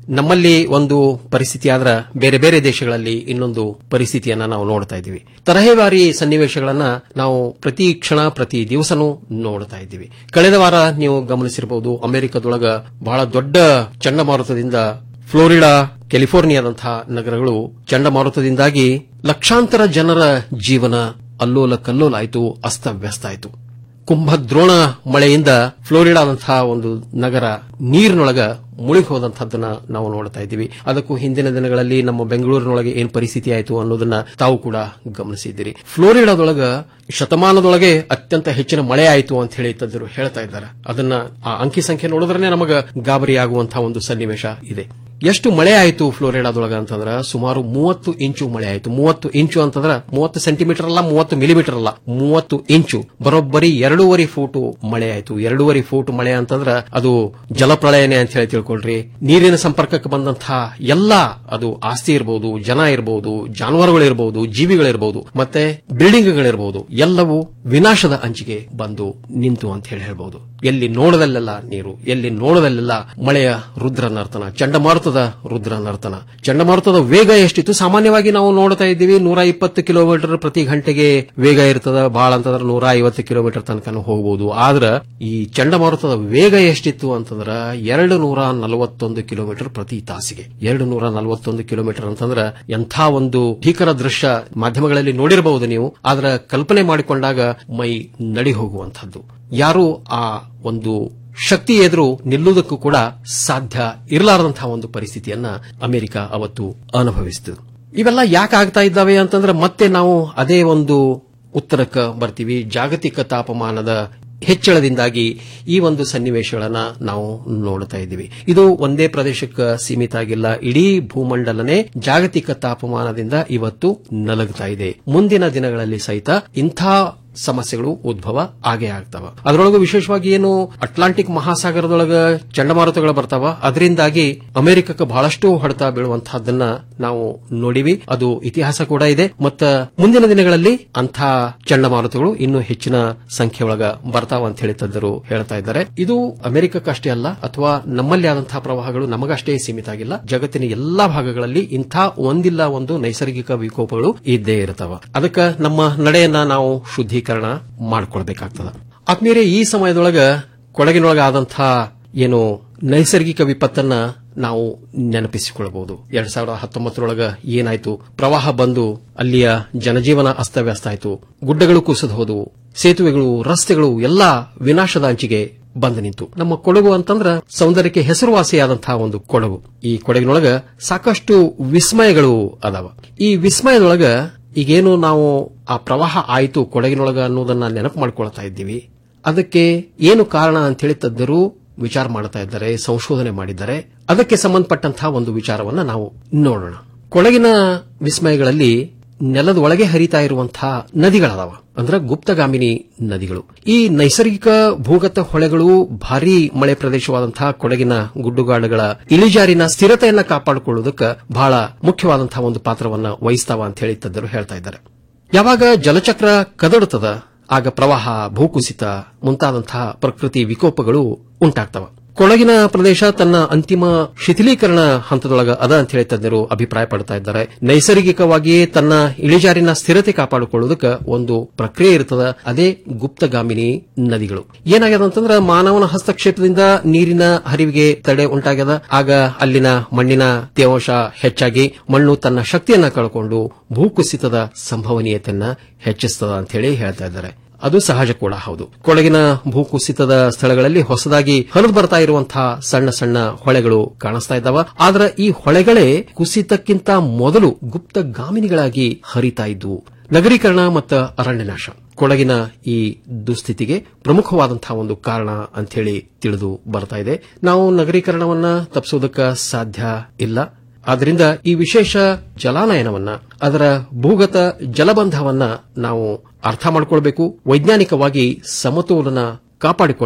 ನಮ್ಮಲ್ಲಿ ಒಂದು ಪರಿಸ್ಥಿತಿ ಆದ್ರ ಬೇರೆ ಬೇರೆ ದೇಶಗಳಲ್ಲಿ ಇನ್ನೊಂದು ಪರಿಸ್ಥಿತಿಯನ್ನ ನಾವು ನೋಡ್ತಾ ಇದ್ದೀವಿ ತರಹೇವಾರಿ ಸನ್ನಿವೇಶಗಳನ್ನ ನಾವು ಪ್ರತಿ ಕ್ಷಣ ಪ್ರತಿ ದಿವಸನೂ ನೋಡ್ತಾ ಇದ್ದೀವಿ ಕಳೆದ ವಾರ ನೀವು ಗಮನಿಸಿರಬಹುದು ಅಮೆರಿಕದೊಳಗ ಬಹಳ ದೊಡ್ಡ ಚಂಡಮಾರುತದಿಂದ ಫ್ಲೋರಿಡಾ ಕ್ಯಾಲಿಫೋರ್ನಿಯಾದಂತಹ ನಗರಗಳು ಚಂಡಮಾರುತದಿಂದಾಗಿ ಲಕ್ಷಾಂತರ ಜನರ ಜೀವನ ಅಲ್ಲೋಲ ಕಲ್ಲೋಲ ಆಯಿತು ಅಸ್ತವ್ಯಸ್ತ ಆಯಿತು ಕುಂಭದ್ರೋಣ ಮಳೆಯಿಂದ ಫ್ಲೋರಿಡಾದಂತಹ ಒಂದು ನಗರ ನೀರಿನೊಳಗ ಮುಳುಗಿ ಹೋದಂತಹದ್ದನ್ನ ನಾವು ನೋಡ್ತಾ ಇದ್ದೀವಿ ಅದಕ್ಕೂ ಹಿಂದಿನ ದಿನಗಳಲ್ಲಿ ನಮ್ಮ ಬೆಂಗಳೂರಿನೊಳಗೆ ಏನ್ ಪರಿಸ್ಥಿತಿ ಆಯಿತು ಅನ್ನೋದನ್ನ ತಾವು ಕೂಡ ಗಮನಿಸಿದ್ದೀರಿ ಫ್ಲೋರಿಡಾದೊಳಗ ಶತಮಾನದೊಳಗೆ ಅತ್ಯಂತ ಹೆಚ್ಚಿನ ಮಳೆ ಆಯಿತು ಅಂತ ಹೇಳಿ ತಜ್ಞರು ಹೇಳ್ತಾ ಇದ್ದಾರೆ ಅದನ್ನ ಆ ಅಂಕಿ ಸಂಖ್ಯೆ ನೋಡಿದ್ರೆ ನಮಗ ಗಾಬರಿ ಆಗುವಂತಹ ಒಂದು ಸನ್ನಿವೇಶ ಇದೆ ಎಷ್ಟು ಮಳೆ ಆಯಿತು ಫ್ಲೋರಿಡಾದೊಳಗ ಅಂತಂದ್ರ ಸುಮಾರು ಮೂವತ್ತು ಇಂಚು ಮಳೆ ಆಯಿತು ಮೂವತ್ತು ಇಂಚು ಅಂತಂದ್ರ ಮೂವತ್ತು ಸೆಂಟಿಮೀಟರ್ ಅಲ್ಲ ಮೂವತ್ತು ಮಿಲಿಮೀಟರ್ ಅಲ್ಲ ಮೂವತ್ತು ಇಂಚು ಬರೋಬ್ಬರಿ ಎರಡೂವರೆ ಫೂಟು ಮಳೆ ಆಯಿತು ಎರಡೂವರೆ ಫೂಟ್ ಮಳೆ ಅಂತಂದ್ರ ಅದು ಜಲಪ್ರಳಯನೇ ಅಂತ ಹೇಳಿ ತಿಳ್ಕೊಳ್ರಿ ನೀರಿನ ಸಂಪರ್ಕಕ್ಕೆ ಬಂದಂತಹ ಎಲ್ಲ ಅದು ಆಸ್ತಿ ಇರಬಹುದು ಜನ ಇರಬಹುದು ಜಾನುವಾರುಗಳಿರಬಹುದು ಜೀವಿಗಳಿರಬಹುದು ಮತ್ತೆ ಬಿಲ್ಡಿಂಗ್ಗಳಿರಬಹುದು ಎಲ್ಲವೂ ವಿನಾಶದ ಅಂಚಿಗೆ ಬಂದು ನಿಂತು ಅಂತ ಹೇಳಿ ಹೇಳ್ಬಹುದು ಎಲ್ಲಿ ನೋಡದಲ್ಲೆಲ್ಲ ನೀರು ಎಲ್ಲಿ ನೋಡದಲ್ಲೆಲ್ಲ ಮಳೆಯ ರುದ್ರ ನರ್ತನ ಚಂಡಮಾರುತದ ರುದ್ರ ನರ್ತನ ಚಂಡಮಾರುತದ ವೇಗ ಎಷ್ಟಿತ್ತು ಸಾಮಾನ್ಯವಾಗಿ ನಾವು ನೋಡ್ತಾ ಇದ್ದೀವಿ ನೂರ ಇಪ್ಪತ್ತು ಕಿಲೋಮೀಟರ್ ಪ್ರತಿ ಗಂಟೆಗೆ ವೇಗ ಇರ್ತದ ಬಹಳ ಅಂತಂದ್ರೆ ನೂರ ಐವತ್ತು ಕಿಲೋಮೀಟರ್ ತನಕ ಹೋಗಬಹುದು ಆದ್ರ ಈ ಚಂಡಮಾರುತದ ವೇಗ ಎಷ್ಟಿತ್ತು ಅಂತಂದ್ರ ಎರಡು ನೂರ ನಲವತ್ತೊಂದು ಕಿಲೋಮೀಟರ್ ಪ್ರತಿ ತಾಸಿಗೆ ಎರಡು ನೂರ ನಲವತ್ತೊಂದು ಕಿಲೋಮೀಟರ್ ಅಂತಂದ್ರ ಎಂಥ ಒಂದು ಭೀಕರ ದೃಶ್ಯ ಮಾಧ್ಯಮಗಳಲ್ಲಿ ನೋಡಿರಬಹುದು ನೀವು ಆದ್ರ ಕಲ್ಪನೆ ಮಾಡಿಕೊಂಡಾಗ ಮೈ ನಡಿ ಹೋಗುವಂತಹದ್ದು ಯಾರು ಆ ಒಂದು ಶಕ್ತಿ ಎದುರು ನಿಲ್ಲುವುದಕ್ಕೂ ಕೂಡ ಸಾಧ್ಯ ಇರಲಾರದಂತಹ ಒಂದು ಪರಿಸ್ಥಿತಿಯನ್ನ ಅಮೆರಿಕ ಅವತ್ತು ಅನುಭವಿಸಿತು ಇವೆಲ್ಲ ಯಾಕೆ ಆಗ್ತಾ ಇದ್ದಾವೆ ಅಂತಂದ್ರೆ ಮತ್ತೆ ನಾವು ಅದೇ ಒಂದು ಉತ್ತರಕ್ಕೆ ಬರ್ತೀವಿ ಜಾಗತಿಕ ತಾಪಮಾನದ ಹೆಚ್ಚಳದಿಂದಾಗಿ ಈ ಒಂದು ಸನ್ನಿವೇಶಗಳನ್ನ ನಾವು ನೋಡ್ತಾ ಇದ್ದೀವಿ ಇದು ಒಂದೇ ಪ್ರದೇಶಕ್ಕೆ ಸೀಮಿತ ಆಗಿಲ್ಲ ಇಡೀ ಭೂಮಂಡಲನೇ ಜಾಗತಿಕ ತಾಪಮಾನದಿಂದ ಇವತ್ತು ನಲಗ್ತಾ ಇದೆ ಮುಂದಿನ ದಿನಗಳಲ್ಲಿ ಸಹಿತ ಇಂಥ ಸಮಸ್ಯೆಗಳು ಉದ್ಭವ ಆಗೇ ಆಗ್ತಾವ ಅದರೊಳಗೂ ವಿಶೇಷವಾಗಿ ಏನು ಅಟ್ಲಾಂಟಿಕ್ ಮಹಾಸಾಗರದೊಳಗ ಚಂಡಮಾರುತಗಳು ಬರ್ತಾವ ಅದರಿಂದಾಗಿ ಅಮೆರಿಕಕ್ಕೆ ಬಹಳಷ್ಟು ಹೊಡೆತ ಬೀಳುವಂತಹದ್ದನ್ನ ನಾವು ನೋಡಿವಿ ಅದು ಇತಿಹಾಸ ಕೂಡ ಇದೆ ಮತ್ತ ಮುಂದಿನ ದಿನಗಳಲ್ಲಿ ಅಂಥ ಚಂಡಮಾರುತಗಳು ಇನ್ನೂ ಹೆಚ್ಚಿನ ಸಂಖ್ಯೆ ಒಳಗ ಬರ್ತಾವ ಅಂತ ಹೇಳಿ ತಜ್ಞರು ಹೇಳ್ತಾ ಇದ್ದಾರೆ ಇದು ಅಮೆರಿಕಕ್ಕಷ್ಟೇ ಅಲ್ಲ ಅಥವಾ ನಮ್ಮಲ್ಲಿ ಆದಂತಹ ಪ್ರವಾಹಗಳು ನಮಗಷ್ಟೇ ಸೀಮಿತ ಆಗಿಲ್ಲ ಜಗತ್ತಿನ ಎಲ್ಲಾ ಭಾಗಗಳಲ್ಲಿ ಇಂಥ ಒಂದಿಲ್ಲ ಒಂದು ನೈಸರ್ಗಿಕ ವಿಕೋಪಗಳು ಇದ್ದೇ ಇರ್ತಾವ ಅದಕ್ಕೆ ನಮ್ಮ ನಡೆಯನ್ನ ನಾವು ಶುದ್ಧೀಕರಣ ಮಾಡ್ಕೊಳ್ಬೇಕಾಗ್ತದ ಆತ್ಮೀಯರೇ ಈ ಸಮಯದೊಳಗ ಕೊಡಗಿನೊಳಗ ಆದಂತಹ ಏನು ನೈಸರ್ಗಿಕ ವಿಪತ್ತನ್ನ ನಾವು ನೆನಪಿಸಿಕೊಳ್ಳಬಹುದು ಎರಡ್ ಸಾವಿರದ ಹತ್ತೊಂಬತ್ತರೊಳಗ ಏನಾಯ್ತು ಪ್ರವಾಹ ಬಂದು ಅಲ್ಲಿಯ ಜನಜೀವನ ಅಸ್ತವ್ಯಸ್ತ ಆಯಿತು ಗುಡ್ಡಗಳು ಕುಸಿದು ಹೋದವು ಸೇತುವೆಗಳು ರಸ್ತೆಗಳು ಎಲ್ಲಾ ವಿನಾಶದ ಅಂಚಿಗೆ ಬಂದು ನಿಂತು ನಮ್ಮ ಕೊಡಗು ಅಂತಂದ್ರ ಸೌಂದರ್ಯಕ್ಕೆ ಹೆಸರುವಾಸಿಯಾದಂತಹ ಒಂದು ಕೊಡಗು ಈ ಕೊಡಗಿನೊಳಗ ಸಾಕಷ್ಟು ವಿಸ್ಮಯಗಳು ಅದಾವ ಈ ವಿಸ್ಮಯದೊಳಗ ಈಗೇನು ನಾವು ಆ ಪ್ರವಾಹ ಆಯಿತು ಕೊಡಗಿನೊಳಗ ಅನ್ನೋದನ್ನ ನೆನಪು ಮಾಡ್ಕೊಳ್ತಾ ಇದ್ದೀವಿ ಅದಕ್ಕೆ ಏನು ಕಾರಣ ಅಂತ ಹೇಳಿ ತಜ್ಞರು ವಿಚಾರ ಮಾಡ್ತಾ ಇದ್ದಾರೆ ಸಂಶೋಧನೆ ಮಾಡಿದ್ದಾರೆ ಅದಕ್ಕೆ ಸಂಬಂಧಪಟ್ಟಂತಹ ಒಂದು ವಿಚಾರವನ್ನ ನಾವು ನೋಡೋಣ ಕೊಡಗಿನ ವಿಸ್ಮಯಗಳಲ್ಲಿ ನೆಲದ ಒಳಗೆ ಹರಿತಾ ಇರುವಂತಹ ನದಿಗಳದಾವ ಅಂದ್ರೆ ಗುಪ್ತಗಾಮಿನಿ ನದಿಗಳು ಈ ನೈಸರ್ಗಿಕ ಭೂಗತ ಹೊಳೆಗಳು ಭಾರೀ ಮಳೆ ಪ್ರದೇಶವಾದಂತಹ ಕೊಡಗಿನ ಗುಡ್ಡುಗಾಡುಗಳ ಇಳಿಜಾರಿನ ಸ್ಥಿರತೆಯನ್ನ ಕಾಪಾಡಿಕೊಳ್ಳುವುದಕ್ಕೆ ಬಹಳ ಮುಖ್ಯವಾದಂತಹ ಒಂದು ಪಾತ್ರವನ್ನ ವಹಿಸ್ತಾವ ಅಂತ ಹೇಳಿ ತಜ್ಞರು ಹೇಳ್ತಾ ಇದ್ದಾರೆ ಯಾವಾಗ ಜಲಚಕ್ರ ಕದಡುತ್ತದ ಆಗ ಪ್ರವಾಹ ಭೂಕುಸಿತ ಮುಂತಾದಂತಹ ಪ್ರಕೃತಿ ವಿಕೋಪಗಳು ಉಂಟಾಗ್ತವ ಕೊಡಗಿನ ಪ್ರದೇಶ ತನ್ನ ಅಂತಿಮ ಶಿಥಿಲೀಕರಣ ಹಂತದೊಳಗ ಅದ ಅಂತ ಹೇಳಿ ತಜ್ಞರು ಅಭಿಪ್ರಾಯ ಪಡ್ತಾ ಇದ್ದಾರೆ ನೈಸರ್ಗಿಕವಾಗಿಯೇ ತನ್ನ ಇಳಿಜಾರಿನ ಸ್ಥಿರತೆ ಕಾಪಾಡಿಕೊಳ್ಳುವುದಕ್ಕೆ ಒಂದು ಪ್ರಕ್ರಿಯೆ ಇರ್ತದ ಅದೇ ಗುಪ್ತಗಾಮಿನಿ ನದಿಗಳು ಏನಾಗ್ಯದ ಅಂತಂದ್ರೆ ಮಾನವನ ಹಸ್ತಕ್ಷೇಪದಿಂದ ನೀರಿನ ಹರಿವಿಗೆ ತಡೆ ಉಂಟಾಗ್ಯದ ಆಗ ಅಲ್ಲಿನ ಮಣ್ಣಿನ ತೇವಾಂಶ ಹೆಚ್ಚಾಗಿ ಮಣ್ಣು ತನ್ನ ಶಕ್ತಿಯನ್ನ ಕಳ್ಕೊಂಡು ಭೂಕುಸಿತದ ಸಂಭವನೀಯತೆಯನ್ನ ಹೆಚ್ಚಿಸ್ತದ ಅಂತ ಹೇಳಿ ಹೇಳ್ತಾ ಇದ್ದಾರೆ ಅದು ಸಹಜ ಕೂಡ ಹೌದು ಕೊಡಗಿನ ಭೂಕುಸಿತದ ಸ್ಥಳಗಳಲ್ಲಿ ಹೊಸದಾಗಿ ಹರಿದು ಬರ್ತಾ ಇರುವಂತಹ ಸಣ್ಣ ಸಣ್ಣ ಹೊಳೆಗಳು ಕಾಣಿಸ್ತಾ ಇದ್ದಾವ ಆದ್ರೆ ಈ ಹೊಳೆಗಳೇ ಕುಸಿತಕ್ಕಿಂತ ಮೊದಲು ಗುಪ್ತಗಾಮಿನಿಗಳಾಗಿ ಹರಿತಾ ಇದ್ವು ನಗರೀಕರಣ ಮತ್ತು ಅರಣ್ಯನಾಶ ಕೊಡಗಿನ ಈ ದುಸ್ಥಿತಿಗೆ ಪ್ರಮುಖವಾದಂತಹ ಒಂದು ಕಾರಣ ಅಂತ ಹೇಳಿ ತಿಳಿದು ಬರ್ತಾ ಇದೆ ನಾವು ನಗರೀಕರಣವನ್ನ ತಪ್ಪಿಸೋದಕ್ಕೆ ಸಾಧ್ಯ ಇಲ್ಲ ಆದ್ದರಿಂದ ಈ ವಿಶೇಷ ಜಲಾನಯನವನ್ನ ಅದರ ಭೂಗತ ಜಲಬಂಧವನ್ನ ನಾವು ಅರ್ಥ ಮಾಡಿಕೊಳ್ಬೇಕು ವೈಜ್ಞಾನಿಕವಾಗಿ ಸಮತೋಲನ ಕಾಪಾಡಿಕೊಂಡ್ರೆ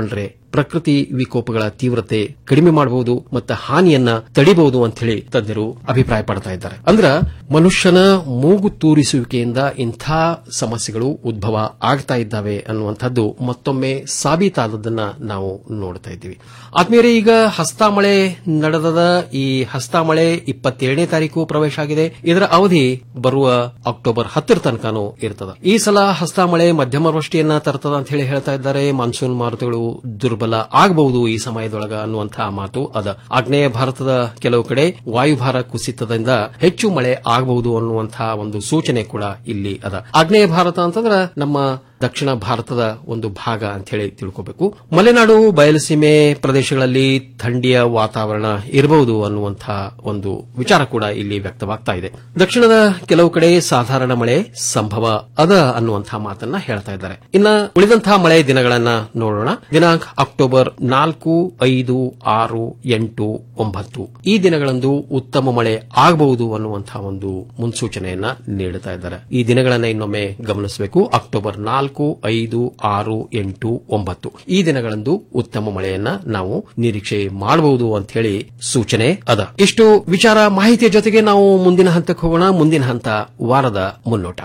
ಪ್ರಕೃತಿ ವಿಕೋಪಗಳ ತೀವ್ರತೆ ಕಡಿಮೆ ಮಾಡಬಹುದು ಮತ್ತು ಹಾನಿಯನ್ನ ತಡಿಬಹುದು ಅಂತ ಹೇಳಿ ತಜ್ಞರು ಅಭಿಪ್ರಾಯ ಪಡ್ತಾ ಇದ್ದಾರೆ ಅಂದ್ರ ಮನುಷ್ಯನ ಮೂಗು ತೂರಿಸುವಿಕೆಯಿಂದ ಇಂಥ ಸಮಸ್ಯೆಗಳು ಉದ್ಭವ ಆಗ್ತಾ ಇದ್ದಾವೆ ಅನ್ನುವಂಥದ್ದು ಮತ್ತೊಮ್ಮೆ ಸಾಬೀತಾದದನ್ನ ನಾವು ನೋಡ್ತಾ ಇದ್ದೀವಿ ಆದ್ಮೇಲೆ ಈಗ ಹಸ್ತಾಮಳೆ ನಡೆದದ ಈ ಹಸ್ತಾಮಳೆ ಇಪ್ಪತ್ತೇಳನೇ ತಾರೀಕು ಪ್ರವೇಶ ಆಗಿದೆ ಇದರ ಅವಧಿ ಬರುವ ಅಕ್ಟೋಬರ್ ಹತ್ತರ ತನಕನೂ ಇರ್ತದ ಈ ಸಲ ಹಸ್ತಾಮಳೆ ಮಧ್ಯಮ ವೃಷ್ಟಿಯನ್ನ ತರ್ತದ ಅಂತ ಹೇಳಿ ಹೇಳ್ತಾ ಇದ್ದಾರೆ ಮಾನ್ಸೂನ್ ಮಾರುತಗಳು ದುರ್ಬಲ ಆಗಬಹುದು ಈ ಸಮಯದೊಳಗ ಅನ್ನುವಂತಹ ಮಾತು ಅದ ಆಗ್ನೇಯ ಭಾರತದ ಕೆಲವು ಕಡೆ ವಾಯುಭಾರ ಕುಸಿತದಿಂದ ಹೆಚ್ಚು ಮಳೆ ಆಗಬಹುದು ಅನ್ನುವಂತಹ ಒಂದು ಸೂಚನೆ ಕೂಡ ಇಲ್ಲಿ ಅದ ಆಗ್ನೇಯ ಭಾರತ ಅಂತಂದ್ರ ನಮ್ಮ ದಕ್ಷಿಣ ಭಾರತದ ಒಂದು ಭಾಗ ಅಂತ ಹೇಳಿ ತಿಳ್ಕೋಬೇಕು ಮಲೆನಾಡು ಬಯಲುಸೀಮೆ ಪ್ರದೇಶಗಳಲ್ಲಿ ಥಂಡಿಯ ವಾತಾವರಣ ಇರಬಹುದು ಅನ್ನುವಂತಹ ಒಂದು ವಿಚಾರ ಕೂಡ ಇಲ್ಲಿ ವ್ಯಕ್ತವಾಗ್ತಾ ಇದೆ ದಕ್ಷಿಣದ ಕೆಲವು ಕಡೆ ಸಾಧಾರಣ ಮಳೆ ಸಂಭವ ಅದ ಅನ್ನುವಂತಹ ಮಾತನ್ನ ಹೇಳ್ತಾ ಇದ್ದಾರೆ ಇನ್ನ ಉಳಿದಂತಹ ಮಳೆ ದಿನಗಳನ್ನ ನೋಡೋಣ ದಿನಾಂಕ ಅಕ್ಟೋಬರ್ ನಾಲ್ಕು ಐದು ಆರು ಎಂಟು ಒಂಬತ್ತು ಈ ದಿನಗಳಂದು ಉತ್ತಮ ಮಳೆ ಆಗಬಹುದು ಅನ್ನುವಂತಹ ಒಂದು ಮುನ್ಸೂಚನೆಯನ್ನ ನೀಡುತ್ತಾ ಇದ್ದಾರೆ ಈ ದಿನಗಳನ್ನ ಇನ್ನೊಮ್ಮೆ ಗಮನಿಸಬೇಕು ಅಕ್ಟೋಬರ್ ನಾಲ್ಕು ಐದು ಆರು ಎಂಟು ಒಂಬತ್ತು ಈ ದಿನಗಳಂದು ಉತ್ತಮ ಮಳೆಯನ್ನ ನಾವು ನಿರೀಕ್ಷೆ ಮಾಡಬಹುದು ಅಂತ ಹೇಳಿ ಸೂಚನೆ ಅದ ಇಷ್ಟು ವಿಚಾರ ಮಾಹಿತಿಯ ಜೊತೆಗೆ ನಾವು ಮುಂದಿನ ಹಂತಕ್ಕೆ ಹೋಗೋಣ ಮುಂದಿನ ಹಂತ ವಾರದ ಮುನ್ನೋಟ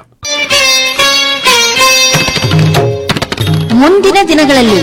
ಮುಂದಿನ ದಿನಗಳಲ್ಲಿ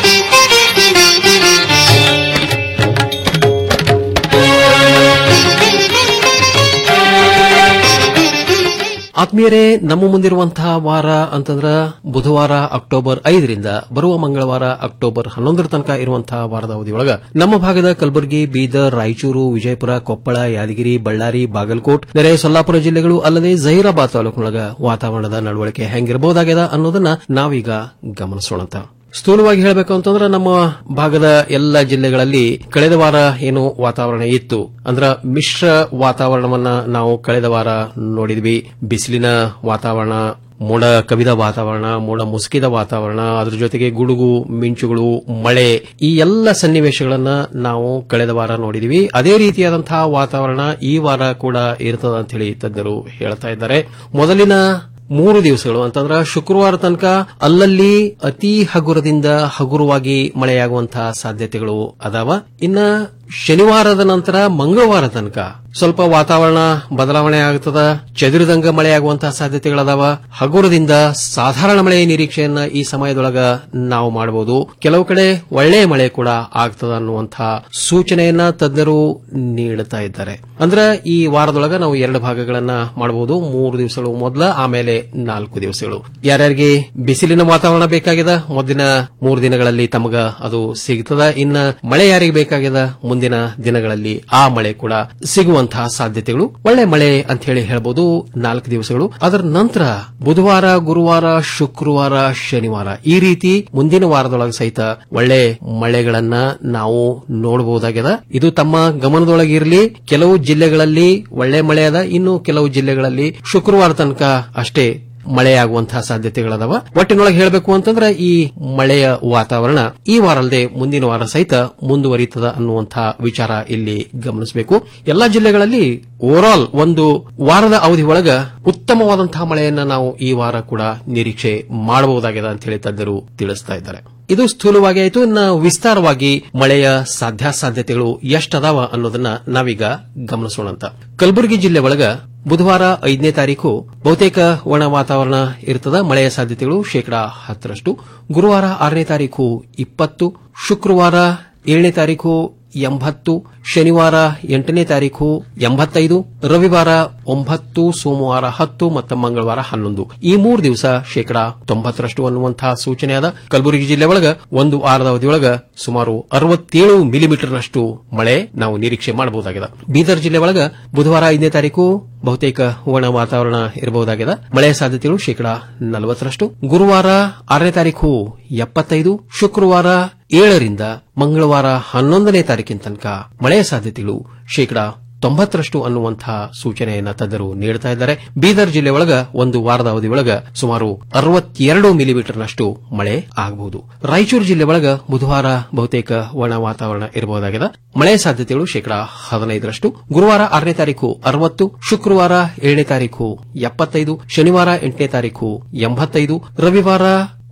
ಆತ್ಮೀಯರೇ ನಮ್ಮ ಮುಂದಿರುವಂತಹ ವಾರ ಅಂತಂದ್ರ ಬುಧವಾರ ಅಕ್ಟೋಬರ್ ಐದರಿಂದ ಬರುವ ಮಂಗಳವಾರ ಅಕ್ಟೋಬರ್ ಹನ್ನೊಂದರ ತನಕ ಇರುವಂತಹ ವಾರದ ಅವಧಿಯೊಳಗ ನಮ್ಮ ಭಾಗದ ಕಲಬುರಗಿ ಬೀದರ್ ರಾಯಚೂರು ವಿಜಯಪುರ ಕೊಪ್ಪಳ ಯಾದಗಿರಿ ಬಳ್ಳಾರಿ ಬಾಗಲಕೋಟ್ ನೆರೆ ಸೊಲ್ಲಾಪುರ ಜಿಲ್ಲೆಗಳು ಅಲ್ಲದೆ ಜಹೀರಾಬಾದ್ ತಾಲೂಕಿನೊಳಗ ವಾತಾವರಣದ ನಡವಳಿಕೆ ಹೆಂಗಿರಬಹುದಾಗ್ಯದ ಅನ್ನೋದನ್ನ ನಾವೀಗ ಗಮನಿಸೋಣಂತ ಸ್ಥೂಲವಾಗಿ ಹೇಳಬೇಕು ಅಂತಂದ್ರೆ ನಮ್ಮ ಭಾಗದ ಎಲ್ಲ ಜಿಲ್ಲೆಗಳಲ್ಲಿ ಕಳೆದ ವಾರ ಏನು ವಾತಾವರಣ ಇತ್ತು ಅಂದ್ರ ಮಿಶ್ರ ವಾತಾವರಣವನ್ನ ನಾವು ಕಳೆದ ವಾರ ನೋಡಿದ್ವಿ ಬಿಸಿಲಿನ ವಾತಾವರಣ ಮೋಡ ಕವಿದ ವಾತಾವರಣ ಮೋಡ ಮುಸುಕಿದ ವಾತಾವರಣ ಅದ್ರ ಜೊತೆಗೆ ಗುಡುಗು ಮಿಂಚುಗಳು ಮಳೆ ಈ ಎಲ್ಲ ಸನ್ನಿವೇಶಗಳನ್ನ ನಾವು ಕಳೆದ ವಾರ ನೋಡಿದೀವಿ ಅದೇ ರೀತಿಯಾದಂತಹ ವಾತಾವರಣ ಈ ವಾರ ಕೂಡ ಇರ್ತದ ಅಂತ ಹೇಳಿ ತಜ್ಞರು ಹೇಳ್ತಾ ಇದ್ದಾರೆ ಮೊದಲಿನ ಮೂರು ದಿವಸಗಳು ಅಂತಂದ್ರ ಶುಕ್ರವಾರ ತನಕ ಅಲ್ಲಲ್ಲಿ ಅತಿ ಹಗುರದಿಂದ ಹಗುರವಾಗಿ ಮಳೆಯಾಗುವಂತಹ ಸಾಧ್ಯತೆಗಳು ಅದಾವ ಇನ್ನ ಶನಿವಾರದ ನಂತರ ಮಂಗಳವಾರ ತನಕ ಸ್ವಲ್ಪ ವಾತಾವರಣ ಬದಲಾವಣೆ ಆಗ್ತದ ಚದುರಿದಂಗ ಮಳೆಯಾಗುವಂತಹ ಸಾಧ್ಯತೆಗಳದಾವ ಹಗುರದಿಂದ ಸಾಧಾರಣ ಮಳೆಯ ನಿರೀಕ್ಷೆಯನ್ನ ಈ ಸಮಯದೊಳಗ ನಾವು ಮಾಡಬಹುದು ಕೆಲವು ಕಡೆ ಒಳ್ಳೆಯ ಮಳೆ ಕೂಡ ಆಗ್ತದ ಅನ್ನುವಂತಹ ಸೂಚನೆಯನ್ನ ತಜ್ಞರು ನೀಡುತ್ತಾ ಇದ್ದಾರೆ ಅಂದ್ರೆ ಈ ವಾರದೊಳಗ ನಾವು ಎರಡು ಭಾಗಗಳನ್ನ ಮಾಡಬಹುದು ಮೂರು ದಿವಸಗಳು ಮೊದಲ ಆಮೇಲೆ ನಾಲ್ಕು ದಿವಸಗಳು ಯಾರ್ಯಾರಿಗೆ ಬಿಸಿಲಿನ ವಾತಾವರಣ ಬೇಕಾಗಿದೆ ಮೊದಲಿನ ಮೂರು ದಿನಗಳಲ್ಲಿ ತಮಗ ಅದು ಸಿಗ್ತದ ಇನ್ನ ಮಳೆ ಯಾರಿಗೆ ಬೇಕಾಗಿದೆ ಮುಂದಿನ ದಿನಗಳಲ್ಲಿ ಆ ಮಳೆ ಕೂಡ ಸಿಗುವಂತಹ ಸಾಧ್ಯತೆಗಳು ಒಳ್ಳೆ ಮಳೆ ಅಂತ ಹೇಳಿ ಹೇಳ್ಬೋದು ನಾಲ್ಕು ದಿವಸಗಳು ಅದರ ನಂತರ ಬುಧವಾರ ಗುರುವಾರ ಶುಕ್ರವಾರ ಶನಿವಾರ ಈ ರೀತಿ ಮುಂದಿನ ವಾರದೊಳಗೆ ಸಹಿತ ಒಳ್ಳೆ ಮಳೆಗಳನ್ನ ನಾವು ನೋಡಬಹುದಾಗಿದೆ ಇದು ತಮ್ಮ ಗಮನದೊಳಗಿರಲಿ ಕೆಲವು ಜಿಲ್ಲೆಗಳಲ್ಲಿ ಒಳ್ಳೆ ಮಳೆ ಅದ ಇನ್ನು ಕೆಲವು ಜಿಲ್ಲೆಗಳಲ್ಲಿ ಶುಕ್ರವಾರ ತನಕ ಅಷ್ಟೇ ಮಳೆಯಾಗುವಂತಹ ಸಾಧ್ಯತೆಗಳದಾವ ಒಟ್ಟಿನೊಳಗೆ ಹೇಳಬೇಕು ಅಂತಂದ್ರೆ ಈ ಮಳೆಯ ವಾತಾವರಣ ಈ ವಾರ ಅಲ್ಲದೆ ಮುಂದಿನ ವಾರ ಸಹಿತ ಮುಂದುವರಿತದ ಅನ್ನುವಂತಹ ವಿಚಾರ ಇಲ್ಲಿ ಗಮನಿಸಬೇಕು ಎಲ್ಲಾ ಜಿಲ್ಲೆಗಳಲ್ಲಿ ಓವರಾಲ್ ಒಂದು ವಾರದ ಅವಧಿ ಒಳಗ ಉತ್ತಮವಾದಂತಹ ಮಳೆಯನ್ನ ನಾವು ಈ ವಾರ ಕೂಡ ನಿರೀಕ್ಷೆ ಮಾಡಬಹುದಾಗಿದೆ ಅಂತ ಹೇಳಿ ತಜ್ಞರು ತಿಳಿಸ್ತಾ ಇದ್ದಾರೆ ಇದು ಸ್ಥೂಲವಾಗಿ ಆಯಿತು ಇನ್ನು ವಿಸ್ತಾರವಾಗಿ ಮಳೆಯ ಸಾಧ್ಯಾಸಾಧ್ಯತೆಗಳು ಎಷ್ಟದಾವ ಅನ್ನೋದನ್ನ ನಾವೀಗ ಗಮನಿಸೋಣಂತ ಕಲಬುರಗಿ ಜಿಲ್ಲೆ ಒಳಗ ಬುಧವಾರ ಐದನೇ ತಾರೀಕು ಬಹುತೇಕ ಒಣ ವಾತಾವರಣ ಇರ್ತದ ಮಳೆಯ ಸಾಧ್ಯತೆಗಳು ಶೇಕಡಾ ಹತ್ತರಷ್ಟು ಗುರುವಾರ ಆರನೇ ತಾರೀಕು ಇಪ್ಪತ್ತು ಶುಕ್ರವಾರ ಏಳನೇ ತಾರೀಕು ಎಂಬತ್ತು ಶನಿವಾರ ಎಂಟನೇ ತಾರೀಕು ಎಂಬತ್ತೈದು ರವಿವಾರ ಒಂಬತ್ತು ಸೋಮವಾರ ಹತ್ತು ಮತ್ತು ಮಂಗಳವಾರ ಹನ್ನೊಂದು ಈ ಮೂರು ದಿವಸ ಶೇಕಡಾ ತೊಂಬತ್ತರಷ್ಟು ಅನ್ನುವಂತಹ ಸೂಚನೆಯಾದ ಕಲಬುರಗಿ ಜಿಲ್ಲೆ ಒಳಗ ಒಂದು ವಾರದ ಅವಧಿಯೊಳಗ ಸುಮಾರು ಅರವತ್ತೇಳು ಮಿಲಿಮೀಟರ್ನಷ್ಟು ಮಳೆ ನಾವು ನಿರೀಕ್ಷೆ ಮಾಡಬಹುದಾಗಿದೆ ಬೀದರ್ ಜಿಲ್ಲೆ ಒಳಗ ಬುಧವಾರ ಐದನೇ ತಾರೀಕು ಬಹುತೇಕ ಒಣ ವಾತಾವರಣ ಇರಬಹುದಾಗಿದೆ ಮಳೆಯ ಸಾಧ್ಯತೆಗಳು ಶೇಕಡಾ ನಲವತ್ತರಷ್ಟು ಗುರುವಾರ ಆರನೇ ತಾರೀಕು ಎಪ್ಪತ್ತೈದು ಶುಕ್ರವಾರ ಏಳರಿಂದ ಮಂಗಳವಾರ ಹನ್ನೊಂದನೇ ತಾರೀಕಿನ ತನಕ ಮಳೆಯ ಸಾಧ್ಯತೆಗಳು ಶೇಕಡಾ ತೊಂಬತ್ತರಷ್ಟು ಅನ್ನುವಂತಹ ಸೂಚನೆಯನ್ನ ತಜ್ಞರು ನೀಡುತ್ತಾ ಇದ್ದಾರೆ ಬೀದರ್ ಜಿಲ್ಲೆ ಒಳಗ ಒಂದು ವಾರದ ಅವಧಿ ಒಳಗ ಸುಮಾರು ಅರವತ್ತೆರಡು ಮಿಲಿಮೀಟರ್ನಷ್ಟು ಮಳೆ ಆಗಬಹುದು ರಾಯಚೂರು ಜಿಲ್ಲೆ ಒಳಗ ಬುಧವಾರ ಬಹುತೇಕ ಒಣ ವಾತಾವರಣ ಇರಬಹುದಾಗಿದೆ ಮಳೆಯ ಸಾಧ್ಯತೆಗಳು ಶೇಕಡಾ ಹದಿನೈದರಷ್ಟು ಗುರುವಾರ ಆರನೇ ತಾರೀಕು ಅರವತ್ತು ಶುಕ್ರವಾರ ಏಳನೇ ತಾರೀಕು ಎಪ್ಪತ್ತೈದು ಶನಿವಾರ ಎಂಟನೇ ತಾರೀಕು ಎಂಬತ್ತೈದು ರವಿವಾರ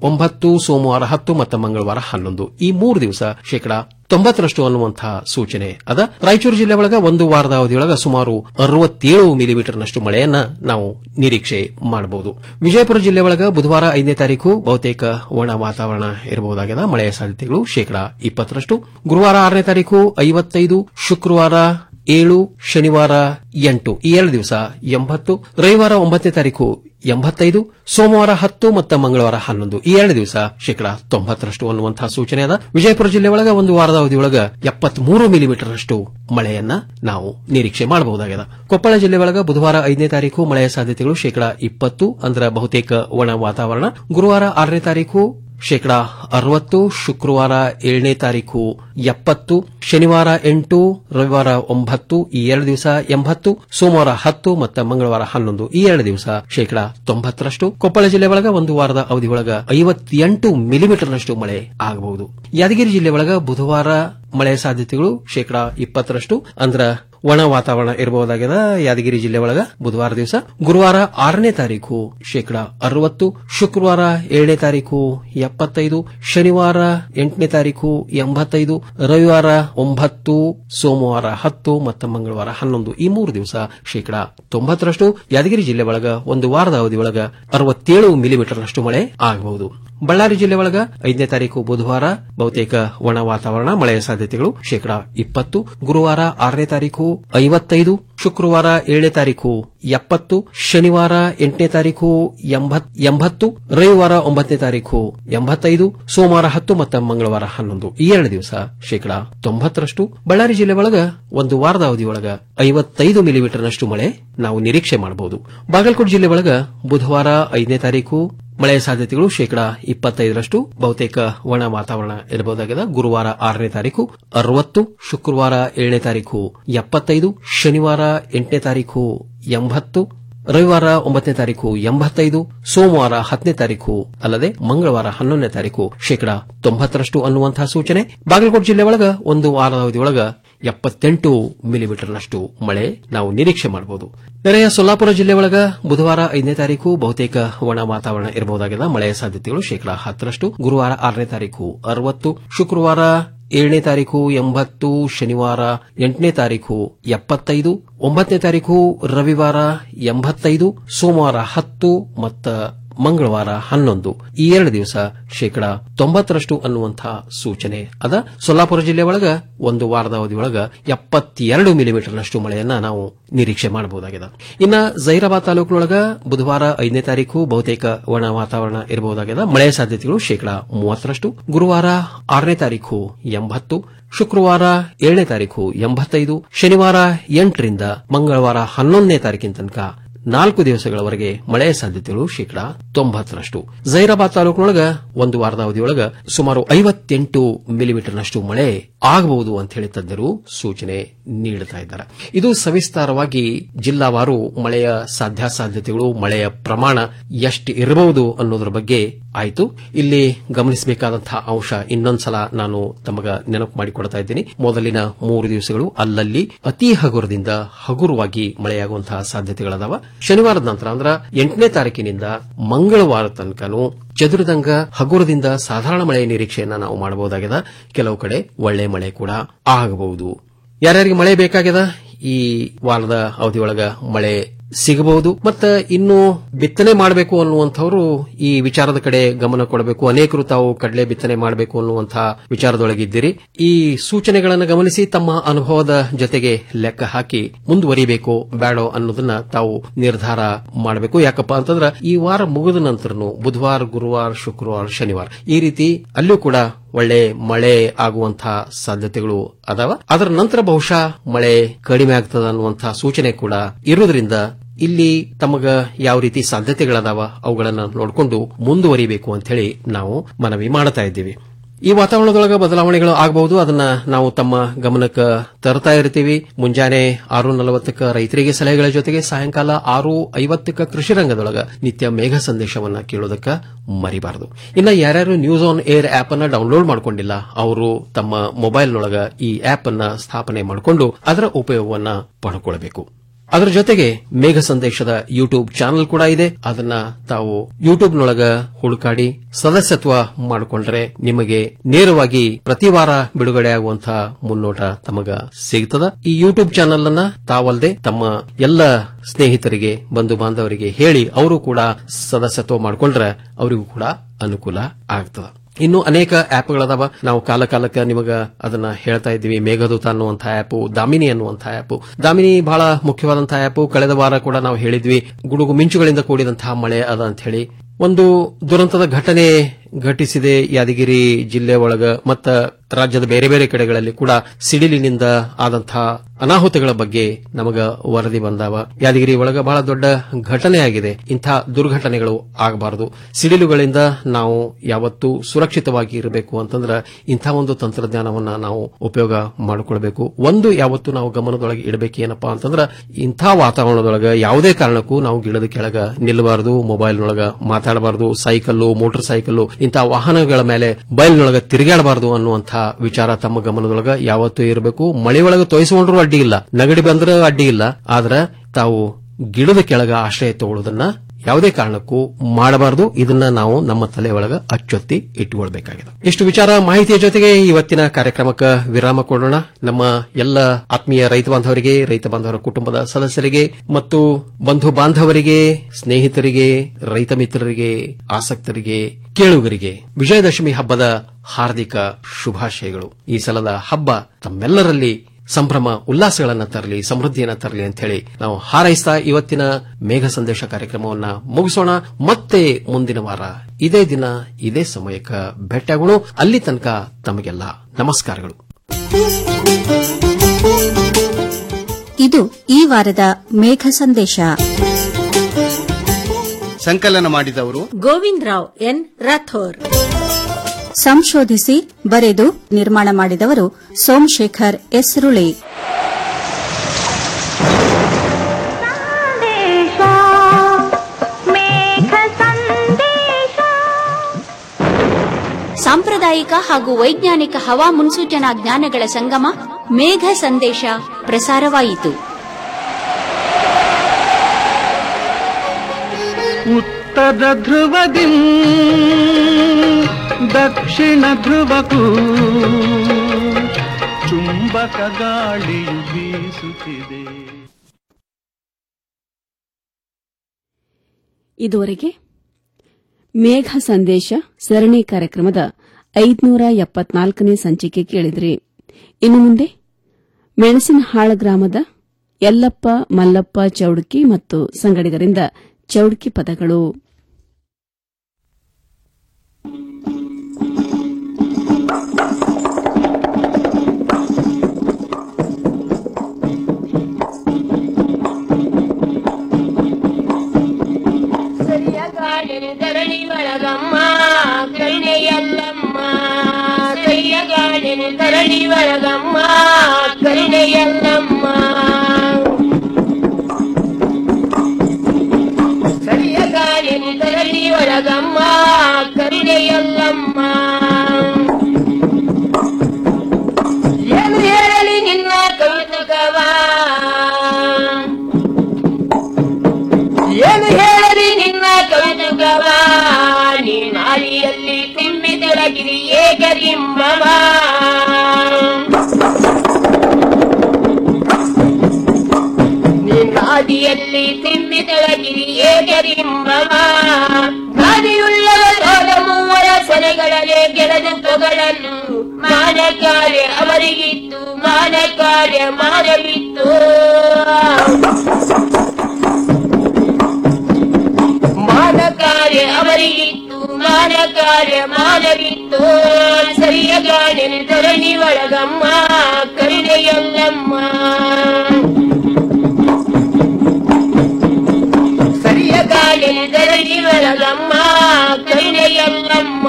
ಒಂಬತ್ತು ಸೋಮವಾರ ಹತ್ತು ಮತ್ತು ಮಂಗಳವಾರ ಹನ್ನೊಂದು ಈ ಮೂರು ದಿವಸ ಶೇಕಡಾ ತೊಂಬತ್ತರಷ್ಟು ಅನ್ನುವಂತಹ ಸೂಚನೆ ಅದ ರಾಯಚೂರು ಜಿಲ್ಲೆ ಒಳಗ ಒಂದು ವಾರದ ಅವಧಿಯೊಳಗ ಸುಮಾರು ಅರವತ್ತೇಳು ಮಿಲಿಮೀಟರ್ನಷ್ಟು ಮಳೆಯನ್ನ ನಾವು ನಿರೀಕ್ಷೆ ಮಾಡಬಹುದು ವಿಜಯಪುರ ಜಿಲ್ಲೆ ಒಳಗ ಬುಧವಾರ ಐದನೇ ತಾರೀಕು ಬಹುತೇಕ ಒಣ ವಾತಾವರಣ ಇರಬಹುದಾಗಿದೆ ಮಳೆಯ ಸಾಧ್ಯತೆಗಳು ಶೇಕಡಾ ಇಪ್ಪತ್ತರಷ್ಟು ಗುರುವಾರ ಆರನೇ ತಾರೀಕು ಐವತ್ತೈದು ಶುಕ್ರವಾರ ಏಳು ಶನಿವಾರ ಎಂಟು ಈ ಎರಡು ದಿವಸ ಎಂಬತ್ತು ರವಿವಾರ ಒಂಬತ್ತನೇ ತಾರೀಕು ಎಂಬತ್ತೈದು ಸೋಮವಾರ ಹತ್ತು ಮತ್ತು ಮಂಗಳವಾರ ಹನ್ನೊಂದು ಈ ಎರಡು ದಿವಸ ಶೇಕಡಾ ತೊಂಬತ್ತರಷ್ಟು ಅನ್ನುವಂತಹ ಸೂಚನೆ ಅದ ವಿಜಯಪುರ ಜಿಲ್ಲೆ ಒಳಗ ಒಂದು ವಾರದ ಅವಧಿಯೊಳಗ ಎಪ್ಪತ್ಮೂರು ಮಿಲಿಮೀಟರ್ನಷ್ಟು ಮಳೆಯನ್ನ ನಾವು ನಿರೀಕ್ಷೆ ಮಾಡಬಹುದಾಗಿದೆ ಕೊಪ್ಪಳ ಜಿಲ್ಲೆ ಒಳಗ ಬುಧವಾರ ಐದನೇ ತಾರೀಕು ಮಳೆಯ ಸಾಧ್ಯತೆಗಳು ಶೇಕಡಾ ಇಪ್ಪತ್ತು ಅಂದ್ರೆ ಬಹುತೇಕ ಒಣ ವಾತಾವರಣ ಗುರುವಾರ ಆರನೇ ತಾರೀಕು ಶೇಕಡಾ ಅರವತ್ತು ಶುಕ್ರವಾರ ಏಳನೇ ತಾರೀಕು ಎಪ್ಪತ್ತು ಶನಿವಾರ ಎಂಟು ರವಿವಾರ ಒಂಬತ್ತು ಈ ಎರಡು ದಿವಸ ಎಂಬತ್ತು ಸೋಮವಾರ ಹತ್ತು ಮತ್ತು ಮಂಗಳವಾರ ಹನ್ನೊಂದು ಈ ಎರಡು ದಿವಸ ಶೇಕಡಾ ತೊಂಬತ್ತರಷ್ಟು ಕೊಪ್ಪಳ ಜಿಲ್ಲೆ ಒಳಗ ಒಂದು ವಾರದ ಅವಧಿ ಒಳಗ ಐವತ್ತೆಂಟು ಮಿಲಿಮೀಟರ್ನಷ್ಟು ಮಳೆ ಆಗಬಹುದು ಯಾದಗಿರಿ ಜಿಲ್ಲೆ ಒಳಗ ಬುಧವಾರ ಮಳೆಯ ಸಾಧ್ಯತೆಗಳು ಶೇಕಡಾ ಇಪ್ಪತ್ತರಷ್ಟು ಅಂದ್ರ ಒಣ ವಾತಾವರಣ ಇರಬಹುದಾಗಿದೆ ಯಾದಗಿರಿ ಜಿಲ್ಲೆ ಒಳಗ ಬುಧವಾರ ದಿವಸ ಗುರುವಾರ ಆರನೇ ತಾರೀಕು ಶೇಕಡಾ ಅರವತ್ತು ಶುಕ್ರವಾರ ಏಳನೇ ತಾರೀಕು ಎಪ್ಪತ್ತೈದು ಶನಿವಾರ ಎಂಟನೇ ತಾರೀಕು ಎಂಬತ್ತೈದು ರವಿವಾರ ಒಂಬತ್ತು ಸೋಮವಾರ ಹತ್ತು ಮತ್ತು ಮಂಗಳವಾರ ಹನ್ನೊಂದು ಈ ಮೂರು ದಿವಸ ಶೇಕಡಾ ತೊಂಬತ್ತರಷ್ಟು ಯಾದಗಿರಿ ಜಿಲ್ಲೆ ಒಳಗ ಒಂದು ವಾರದ ಅವಧಿ ಒಳಗ ಅರವತ್ತೇಳು ಮಿಲಿಮೀಟರ್ನಷ್ಟು ಮಳೆ ಆಗಬಹುದು ಬಳ್ಳಾರಿ ಜಿಲ್ಲೆ ಒಳಗ ಐದನೇ ತಾರೀಕು ಬುಧವಾರ ಬಹುತೇಕ ಒಣ ವಾತಾವರಣ ಮಳೆಯ ಸಾಧ್ಯತೆಗಳು ಶೇಕಡಾ ಇಪ್ಪತ್ತು ಗುರುವಾರ ಆರನೇ ತಾರೀಕು ಐವತ್ತೈದು ಶುಕ್ರವಾರ ಏಳನೇ ತಾರೀಕು ಎಪ್ಪತ್ತು ಶನಿವಾರ ಎಂಟನೇ ತಾರೀಕು ಎಂಬತ್ತು ರವಿವಾರ ಒಂಬತ್ತನೇ ತಾರೀಕು ಎಂಬತ್ತೈದು ಸೋಮವಾರ ಹತ್ತು ಮತ್ತು ಮಂಗಳವಾರ ಹನ್ನೊಂದು ಈ ಎರಡು ದಿವಸ ಶೇಕಡಾ ತೊಂಬತ್ತರಷ್ಟು ಬಳ್ಳಾರಿ ಜಿಲ್ಲೆ ಒಳಗ ಒಂದು ವಾರದ ಅವಧಿ ಒಳಗ ಐವತ್ತೈದು ಮಿಲಿಮೀಟರ್ನಷ್ಟು ಮಳೆ ನಾವು ನಿರೀಕ್ಷೆ ಮಾಡಬಹುದು ಬಾಗಲಕೋಟೆ ಜಿಲ್ಲೆ ಒಳಗ ಬುಧವಾರ ಐದನೇ ತಾರೀಕು ಮಳೆಯ ಸಾಧ್ಯತೆಗಳು ಶೇಕಡಾ ಇಪ್ಪತ್ತೈದರಷ್ಟು ಬಹುತೇಕ ಒಣ ವಾತಾವರಣ ಇರಬಹುದಾಗಿದೆ ಗುರುವಾರ ಆರನೇ ತಾರೀಕು ಅರವತ್ತು ಶುಕ್ರವಾರ ಏಳನೇ ತಾರೀಕು ಎಪ್ಪತ್ತೈದು ಶನಿವಾರ ಎಂಟನೇ ತಾರೀಕು ಎಂಬತ್ತು ರವಿವಾರ ಒಂಬತ್ತನೇ ತಾರೀಕು ಎಂಬತ್ತೈದು ಸೋಮವಾರ ಹತ್ತನೇ ತಾರೀಕು ಅಲ್ಲದೆ ಮಂಗಳವಾರ ಹನ್ನೊಂದನೇ ತಾರೀಕು ಶೇಕಡಾ ತೊಂಬತ್ತರಷ್ಟು ಅನ್ನುವಂತಹ ಸೂಚನೆ ಬಾಗಲಕೋಟೆ ಜಿಲ್ಲೆ ಒಳಗ ಒಂದು ವಾರದ ಅವಧಿಯೊಳಗ ಎಪ್ಪತ್ತೆಂಟು ಮಿಲಿಮೀಟರ್ನಷ್ಟು ಮಳೆ ನಾವು ನಿರೀಕ್ಷೆ ಮಾಡಬಹುದು ನೆರೆಯ ಸೊಲ್ಲಾಪುರ ಜಿಲ್ಲೆ ಒಳಗ ಬುಧವಾರ ಐದನೇ ತಾರೀಕು ಬಹುತೇಕ ಒಣ ವಾತಾವರಣ ಇರಬಹುದಾಗಿದೆ ಮಳೆಯ ಸಾಧ್ಯತೆಗಳು ಶೇಕಡಾ ಹತ್ತರಷ್ಟು ಗುರುವಾರ ಆರನೇ ತಾರೀಕು ಅರವತ್ತು ಶುಕ್ರವಾರ ಏಳನೇ ತಾರೀಕು ಎಂಬತ್ತು ಶನಿವಾರ ಎಂಟನೇ ತಾರೀಕು ಎಪ್ಪತ್ತೈದು ಒಂಬತ್ತನೇ ತಾರೀಕು ರವಿವಾರ ಎಂಬತ್ತೈದು ಸೋಮವಾರ ಹತ್ತು ಮತ್ತು ಮಂಗಳವಾರ ಹನ್ನೊಂದು ಈ ಎರಡು ದಿವಸ ಶೇಕಡಾ ತೊಂಬತ್ತರಷ್ಟು ಅನ್ನುವಂತಹ ಸೂಚನೆ ಅದ ಸೊಲ್ಲಾಪುರ ಜಿಲ್ಲೆ ಒಳಗ ಒಂದು ವಾರದ ಅವಧಿ ಒಳಗ ಎಪ್ಪತ್ತೆರಡು ಮಿಲಿಮೀಟರ್ನಷ್ಟು ಮಳೆಯನ್ನ ನಾವು ನಿರೀಕ್ಷೆ ಮಾಡಬಹುದಾಗಿದೆ ಇನ್ನ ಜೈರಾಬಾದ್ ತಾಲೂಕಿನೊಳಗ ಬುಧವಾರ ಐದನೇ ತಾರೀಕು ಬಹುತೇಕ ಒಣ ವಾತಾವರಣ ಇರಬಹುದಾಗಿದೆ ಮಳೆಯ ಸಾಧ್ಯತೆಗಳು ಶೇಕಡಾ ಮೂವತ್ತರಷ್ಟು ಗುರುವಾರ ಆರನೇ ತಾರೀಕು ಎಂಬತ್ತು ಶುಕ್ರವಾರ ಏಳನೇ ತಾರೀಕು ಎಂಬತ್ತೈದು ಶನಿವಾರ ಎಂಟರಿಂದ ಮಂಗಳವಾರ ಹನ್ನೊಂದನೇ ತಾರೀಕಿನ ತನಕ ನಾಲ್ಕು ದಿವಸಗಳವರೆಗೆ ಮಳೆಯ ಸಾಧ್ಯತೆಗಳು ಶೇಕಡಾ ತೊಂಬತ್ತರಷ್ಟು ಜೈರಾಬಾದ್ ತಾಲೂಕಿನೊಳಗ ಒಂದು ವಾರದ ಅವಧಿಯೊಳಗ ಸುಮಾರು ಐವತ್ತೆಂಟು ಮಿಲಿಮೀಟರ್ನಷ್ಟು ಮಳೆ ಆಗಬಹುದು ಅಂತ ಹೇಳಿ ತಜ್ಞರು ಸೂಚನೆ ನೀಡುತ್ತಾ ಇದ್ದಾರೆ ಇದು ಸವಿಸ್ತಾರವಾಗಿ ಜಿಲ್ಲಾವಾರು ಮಳೆಯ ಸಾಧ್ಯಾಸಾಧ್ಯತೆಗಳು ಮಳೆಯ ಪ್ರಮಾಣ ಎಷ್ಟು ಇರಬಹುದು ಅನ್ನೋದ್ರ ಬಗ್ಗೆ ಆಯಿತು ಇಲ್ಲಿ ಗಮನಿಸಬೇಕಾದಂತಹ ಅಂಶ ಇನ್ನೊಂದ್ಸಲ ನಾನು ತಮಗ ನೆನಪು ಮಾಡಿಕೊಡ್ತಾ ಇದ್ದೀನಿ ಮೊದಲಿನ ಮೂರು ದಿವಸಗಳು ಅಲ್ಲಲ್ಲಿ ಅತಿ ಹಗುರದಿಂದ ಹಗುರವಾಗಿ ಮಳೆಯಾಗುವಂತಹ ಸಾಧ್ಯತೆಗಳದಾವ ಶನಿವಾರದ ನಂತರ ಅಂದ್ರ ಎಂಟನೇ ತಾರೀಕಿನಿಂದ ಮಂಗಳವಾರ ತನಕನೂ ಚದುರದಂಗ ಹಗುರದಿಂದ ಸಾಧಾರಣ ಮಳೆಯ ನಿರೀಕ್ಷೆಯನ್ನ ನಾವು ಮಾಡಬಹುದಾಗಿದೆ ಕೆಲವು ಕಡೆ ಒಳ್ಳೆ ಮಳೆ ಕೂಡ ಆಗಬಹುದು ಯಾರ್ಯಾರಿಗೆ ಮಳೆ ಬೇಕಾಗ್ಯದ ಈ ವಾರದ ಅವಧಿಯೊಳಗ ಮಳೆ ಸಿಗಬಹುದು ಮತ್ತೆ ಇನ್ನು ಬಿತ್ತನೆ ಮಾಡಬೇಕು ಅನ್ನುವಂಥವ್ರು ಈ ವಿಚಾರದ ಕಡೆ ಗಮನ ಕೊಡಬೇಕು ಅನೇಕರು ತಾವು ಕಡಲೆ ಬಿತ್ತನೆ ಮಾಡಬೇಕು ಅನ್ನುವಂತಹ ವಿಚಾರದೊಳಗಿದ್ದೀರಿ ಈ ಸೂಚನೆಗಳನ್ನು ಗಮನಿಸಿ ತಮ್ಮ ಅನುಭವದ ಜೊತೆಗೆ ಲೆಕ್ಕ ಹಾಕಿ ಮುಂದುವರಿಬೇಕು ಬೇಡೋ ಅನ್ನೋದನ್ನ ತಾವು ನಿರ್ಧಾರ ಮಾಡಬೇಕು ಯಾಕಪ್ಪ ಅಂತಂದ್ರೆ ಈ ವಾರ ಮುಗಿದ ನಂತರನು ಬುಧವಾರ ಗುರುವಾರ ಶುಕ್ರವಾರ ಶನಿವಾರ ಈ ರೀತಿ ಅಲ್ಲೂ ಕೂಡ ಒಳ್ಳೆ ಮಳೆ ಆಗುವಂತಹ ಸಾಧ್ಯತೆಗಳು ಅದಾವ ಅದರ ನಂತರ ಬಹುಶಃ ಮಳೆ ಕಡಿಮೆ ಆಗ್ತದ ಅನ್ನುವಂತಹ ಸೂಚನೆ ಕೂಡ ಇರುವುದರಿಂದ ಇಲ್ಲಿ ತಮಗ ಯಾವ ರೀತಿ ಸಾಧ್ಯತೆಗಳದಾವ ಅವುಗಳನ್ನ ನೋಡಿಕೊಂಡು ಮುಂದುವರಿಬೇಕು ಅಂತ ಹೇಳಿ ನಾವು ಮನವಿ ಮಾಡ್ತಾ ಇದ್ದೀವಿ ಈ ವಾತಾವರಣದೊಳಗ ಬದಲಾವಣೆಗಳು ಆಗಬಹುದು ಅದನ್ನ ನಾವು ತಮ್ಮ ಗಮನಕ್ಕೆ ತರ್ತಾ ಇರ್ತೀವಿ ಮುಂಜಾನೆ ಆರು ನಲವತ್ತಕ್ಕ ರೈತರಿಗೆ ಸಲಹೆಗಳ ಜೊತೆಗೆ ಸಾಯಂಕಾಲ ಆರು ಐವತ್ತಕ್ಕ ಕೃಷಿ ರಂಗದೊಳಗ ನಿತ್ಯ ಮೇಘ ಸಂದೇಶವನ್ನ ಕೇಳೋದಕ್ಕ ಮರಿಬಾರದು ಇನ್ನ ಯಾರ್ಯಾರು ನ್ಯೂಸ್ ಆನ್ ಏರ್ ಆಪ್ ಅನ್ನ ಡೌನ್ಲೋಡ್ ಮಾಡ್ಕೊಂಡಿಲ್ಲ ಅವರು ತಮ್ಮ ಮೊಬೈಲ್ನೊಳಗ ಈ ಆಪ್ ಅನ್ನ ಸ್ಥಾಪನೆ ಮಾಡಿಕೊಂಡು ಅದರ ಉಪಯೋಗವನ್ನ ಪಡ್ಕೊಳ್ಬೇಕು ಅದರ ಜೊತೆಗೆ ಮೇಘ ಸಂದೇಶದ ಯೂಟ್ಯೂಬ್ ಚಾನೆಲ್ ಕೂಡ ಇದೆ ಅದನ್ನ ತಾವು ಯೂಟ್ಯೂಬ್ನೊಳಗ ಹುಡುಕಾಡಿ ಸದಸ್ಯತ್ವ ಮಾಡಿಕೊಂಡ್ರೆ ನಿಮಗೆ ನೇರವಾಗಿ ಪ್ರತಿ ವಾರ ಬಿಡುಗಡೆ ಆಗುವಂತಹ ಮುನ್ನೋಟ ತಮಗ ಸಿಗ್ತದ ಈ ಯೂಟ್ಯೂಬ್ ಚಾನೆಲ್ ಅನ್ನ ತಾವಲ್ಲದೆ ತಮ್ಮ ಎಲ್ಲ ಸ್ನೇಹಿತರಿಗೆ ಬಂಧು ಬಾಂಧವರಿಗೆ ಹೇಳಿ ಅವರು ಕೂಡ ಸದಸ್ಯತ್ವ ಮಾಡಿಕೊಂಡ್ರೆ ಅವರಿಗೂ ಕೂಡ ಅನುಕೂಲ ಆಗ್ತದ ಇನ್ನು ಅನೇಕ ಆಪ್ಗಳದಾವ ನಾವು ಕಾಲ ಕಾಲಕ್ಕೆ ನಿಮಗ ಅದನ್ನ ಹೇಳ್ತಾ ಇದ್ದೀವಿ ಮೇಘದೂತ ಅನ್ನುವಂತಹ ಆಪ್ ದಾಮಿನಿ ಅನ್ನುವಂತಹ ಆಪ್ ದಾಮಿನಿ ಬಹಳ ಮುಖ್ಯವಾದಂತಹ ಆಪ್ ಕಳೆದ ವಾರ ಕೂಡ ನಾವು ಹೇಳಿದ್ವಿ ಗುಡುಗು ಮಿಂಚುಗಳಿಂದ ಕೂಡಿದಂತಹ ಮಳೆ ಅದ ಅಂತ ಹೇಳಿ ಒಂದು ದುರಂತದ ಘಟನೆ ಘಟಿಸಿದೆ ಯಾದಗಿರಿ ಜಿಲ್ಲೆ ಒಳಗ ಮತ್ತ ರಾಜ್ಯದ ಬೇರೆ ಬೇರೆ ಕಡೆಗಳಲ್ಲಿ ಕೂಡ ಸಿಡಿಲಿನಿಂದ ಆದಂತಹ ಅನಾಹುತಗಳ ಬಗ್ಗೆ ನಮಗ ವರದಿ ಬಂದಾವ ಯಾದಗಿರಿ ಒಳಗ ಬಹಳ ದೊಡ್ಡ ಘಟನೆ ಆಗಿದೆ ಇಂಥ ದುರ್ಘಟನೆಗಳು ಆಗಬಾರದು ಸಿಡಿಲುಗಳಿಂದ ನಾವು ಯಾವತ್ತೂ ಸುರಕ್ಷಿತವಾಗಿ ಇರಬೇಕು ಅಂತಂದ್ರ ಇಂಥ ಒಂದು ತಂತ್ರಜ್ಞಾನವನ್ನ ನಾವು ಉಪಯೋಗ ಮಾಡಿಕೊಳ್ಬೇಕು ಒಂದು ಯಾವತ್ತು ನಾವು ಗಮನದೊಳಗೆ ಇಡಬೇಕು ಏನಪ್ಪಾ ಅಂತಂದ್ರ ಇಂಥ ವಾತಾವರಣದೊಳಗ ಯಾವುದೇ ಕಾರಣಕ್ಕೂ ನಾವು ಗಿಡದ ಕೆಳಗ ನಿಲ್ಲಬಾರದು ಮೊಬೈಲ್ನೊಳಗ ಮಾತಾಡಬಾರದು ಸೈಕಲ್ಲು ಮೋಟಾರ್ ಸೈಕಲ್ಲು ಇಂಥ ವಾಹನಗಳ ಮೇಲೆ ಬೈಲ್ನೊಳಗ ತಿರುಗಾಡಬಾರದು ಅನ್ನುವಂಥ ವಿಚಾರ ತಮ್ಮ ಗಮನದೊಳಗ ಯಾವತ್ತೂ ಇರಬೇಕು ಮಳೆಯೊಳಗ ತೋಯಿಸಿಕೊಂಡ್ರೂ ಅಡ್ಡಿ ಇಲ್ಲ ನಗಡಿ ಬಂದ್ರೆ ಅಡ್ಡಿ ಇಲ್ಲ ಆದ್ರ ತಾವು ಗಿಡದ ಕೆಳಗ ಆಶ್ರಯ ತಗೊಳ್ಳೋದನ್ನ ಯಾವುದೇ ಕಾರಣಕ್ಕೂ ಮಾಡಬಾರದು ಇದನ್ನ ನಾವು ನಮ್ಮ ತಲೆ ಒಳಗ ಅಚ್ಚೊತ್ತಿ ಇಟ್ಟುಕೊಳ್ಬೇಕಾಗಿದೆ ಇಷ್ಟು ವಿಚಾರ ಮಾಹಿತಿಯ ಜೊತೆಗೆ ಇವತ್ತಿನ ಕಾರ್ಯಕ್ರಮಕ್ಕೆ ವಿರಾಮ ಕೊಡೋಣ ನಮ್ಮ ಎಲ್ಲ ಆತ್ಮೀಯ ರೈತ ಬಾಂಧವರಿಗೆ ರೈತ ಬಾಂಧವರ ಕುಟುಂಬದ ಸದಸ್ಯರಿಗೆ ಮತ್ತು ಬಂಧು ಬಾಂಧವರಿಗೆ ಸ್ನೇಹಿತರಿಗೆ ರೈತ ಮಿತ್ರರಿಗೆ ಆಸಕ್ತರಿಗೆ ಕೇಳುಗರಿಗೆ ವಿಜಯದಶಮಿ ಹಬ್ಬದ ಹಾರ್ದಿಕ ಶುಭಾಶಯಗಳು ಈ ಸಲದ ಹಬ್ಬ ತಮ್ಮೆಲ್ಲರಲ್ಲಿ ಸಂಭ್ರಮ ಉಲ್ಲಾಸಗಳನ್ನ ತರಲಿ ಸಮೃದ್ಧಿಯನ್ನ ತರಲಿ ಅಂತ ಹೇಳಿ ನಾವು ಹಾರೈಸ್ತಾ ಇವತ್ತಿನ ಮೇಘ ಸಂದೇಶ ಕಾರ್ಯಕ್ರಮವನ್ನ ಮುಗಿಸೋಣ ಮತ್ತೆ ಮುಂದಿನ ವಾರ ಇದೇ ದಿನ ಇದೇ ಸಮಯಕ್ಕೆ ಭೇಟಿಯಾಗೋಣ ಅಲ್ಲಿ ತನಕ ತಮಗೆಲ್ಲ ನಮಸ್ಕಾರಗಳು ಇದು ಈ ವಾರದ ಮೇಘ ಸಂದೇಶ ಸಂಕಲನ ಮಾಡಿದವರು ಗೋವಿಂದ್ ರಾವ್ ಎನ್ ರಾಥೋರ್ ಸಂಶೋಧಿಸಿ ಬರೆದು ನಿರ್ಮಾಣ ಮಾಡಿದವರು ಸೋಮಶೇಖರ್ ಎಸ್ರುಳಿ ಸಾಂಪ್ರದಾಯಿಕ ಹಾಗೂ ವೈಜ್ಞಾನಿಕ ಹವಾ ಮುನ್ಸೂಚನಾ ಜ್ಞಾನಗಳ ಸಂಗಮ ಮೇಘ ಸಂದೇಶ ಪ್ರಸಾರವಾಯಿತು ಉತ್ತರ ಧ್ರುವದಿ ದಕ್ಷಿಣ ಧ್ರುವಕ್ಕೂ ಚುಂಬಕ ಗಾಳಿಯು ಬೀಸುತ್ತಿದೆ ಇದುವರೆಗೆ ಮೇಘ ಸಂದೇಶ ಸರಣಿ ಕಾರ್ಯಕ್ರಮದ ಐದುನೂರ ಎಪ್ಪತ್ನಾಲ್ಕನೇ ಸಂಚಿಕೆ ಕೇಳಿದ್ರಿ ಇನ್ನು ಮುಂದೆ ಮೆಣಸಿನಹಾಳ ಗ್ರಾಮದ ಯಲ್ಲಪ್ಪ ಮಲ್ಲಪ್ಪ ಚೌಡ್ಕಿ ಮತ್ತು ಸಂಗಡಿಗರಿಂದ ಚೌಡ್ಕಿ ಪದಗಳು ಧರಣಿ ಒಳಗಮ್ಮ ಕರುಣೆಯಲ್ಲಮ್ಮ ಸಯ್ಯಗಾಡಿನ ಧರಣಿ ಒಳಗಮ್ಮ ಕರುಣೆಯಲ್ಲಮ್ಮ ಸರಿಯಗಾಡಿನ ಧರಣಿ ಒಳಗಮ್ಮ ಕರುಣೆಯಲ್ಲಮ್ಮ ಏನು ಹೇಳಲಿ ನಿನ್ನ ಕೌತುಕವಾ ಏನು ಹೇಳಲಿ ನಿನ್ನ ಕೌತುಕವ ನೀ ನಾಲಿಯಲ್ಲಿ ತಿಮ್ಮಿ ತೊಳಗಿರಿ ಏಕರಿಂಬವ ನೀ ನಾದಿಯಲ್ಲಿ ತಿಮ್ಮಿ ತೊಳಗಿರಿ ಏಕರಿಂಬವ ಗಾದಿಯುಳ್ಳವರಾದ ಮೂವರ ಸೆರೆಗಳಲ್ಲೇ ಗೆಳೆದು ತೊಗಳನ್ನು ಮಾನ ಕಾರ್ಯ ಅವರಿಗಿತ್ತು ಮಾನ ಕಾರ್ಯ ಮಾಡಲಿತ್ತು ಮಾನ ಕಾರ್ಯ ಅವರಿಗಿತ್ತು ಮಾನ ಕಾರ್ಯ ಮಾನವಿತ್ತು ಸರಿಯ ಗಾಡಿನ ಧರಣಿ ಒಳಗಮ್ಮ ಕರುಣೆಯಲ್ಲಮ್ಮ ಸರಿಯ ಗಾಡಿನ ಧರಣಿ ಒಳಗಮ್ಮ ಕರುಣೆಯಲ್ಲಮ್ಮ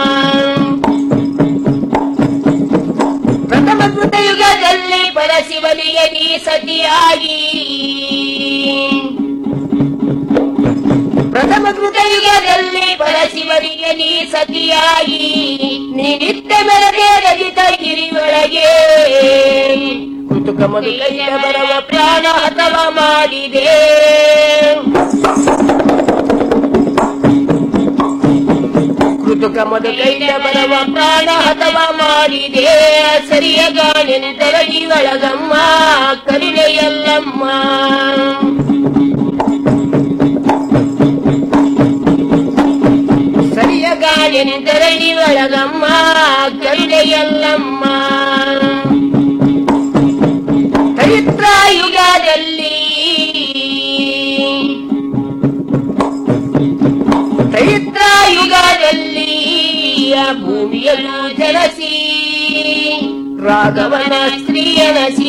ಪ್ರಥಮ ಕೃತಯುಗದಲ್ಲಿ ಪರಶಿವನಿಗೆ ನೀ ಸತಿಯಾಗಿ ಪ್ರಥಮ ಕೃತಯುಗದಲ್ಲಿ ಪರಶಿವನಿಗೆ ನೀ ಸತಿಯಾಗಿ ನೀ ನಿತ್ಯ ಮೆರದೆ ರಜಿತ ಗಿರಿಯೊಳಗೆ ಕೃತಕ ಮದುಕೈಯ ಬರವ ಪ್ರಾಣ ಹತವ ಮಾಡಿದೆ ಕೃತಕ ಮದುಕೈಯ ಬರವ ಪ್ರಾಣ ಹತವ ಮಾಡಿದೆ ಸರಿಯ ಗಾಳಿನಿಂದರ ಜೀವಳಗಮ್ಮ ಕರುಣೆಯಲ್ಲಮ್ಮ ಸರಿಯ ಗಾಳಿನಿಂದರ ಜೀವಳಗಮ್ಮ ಕರುಣೆಯಲ್ಲಮ್ಮ ಚರಿತ್ರ ಯುಗದಲ್ಲಿ ಚರಿತ್ರ ಯುಗದಲ್ಲಿ ಆ ಭೂಮಿಯಲ್ಲೂ ಜಲಸಿ ರಾಘವನ ಸ್ತ್ರೀಯನಸಿ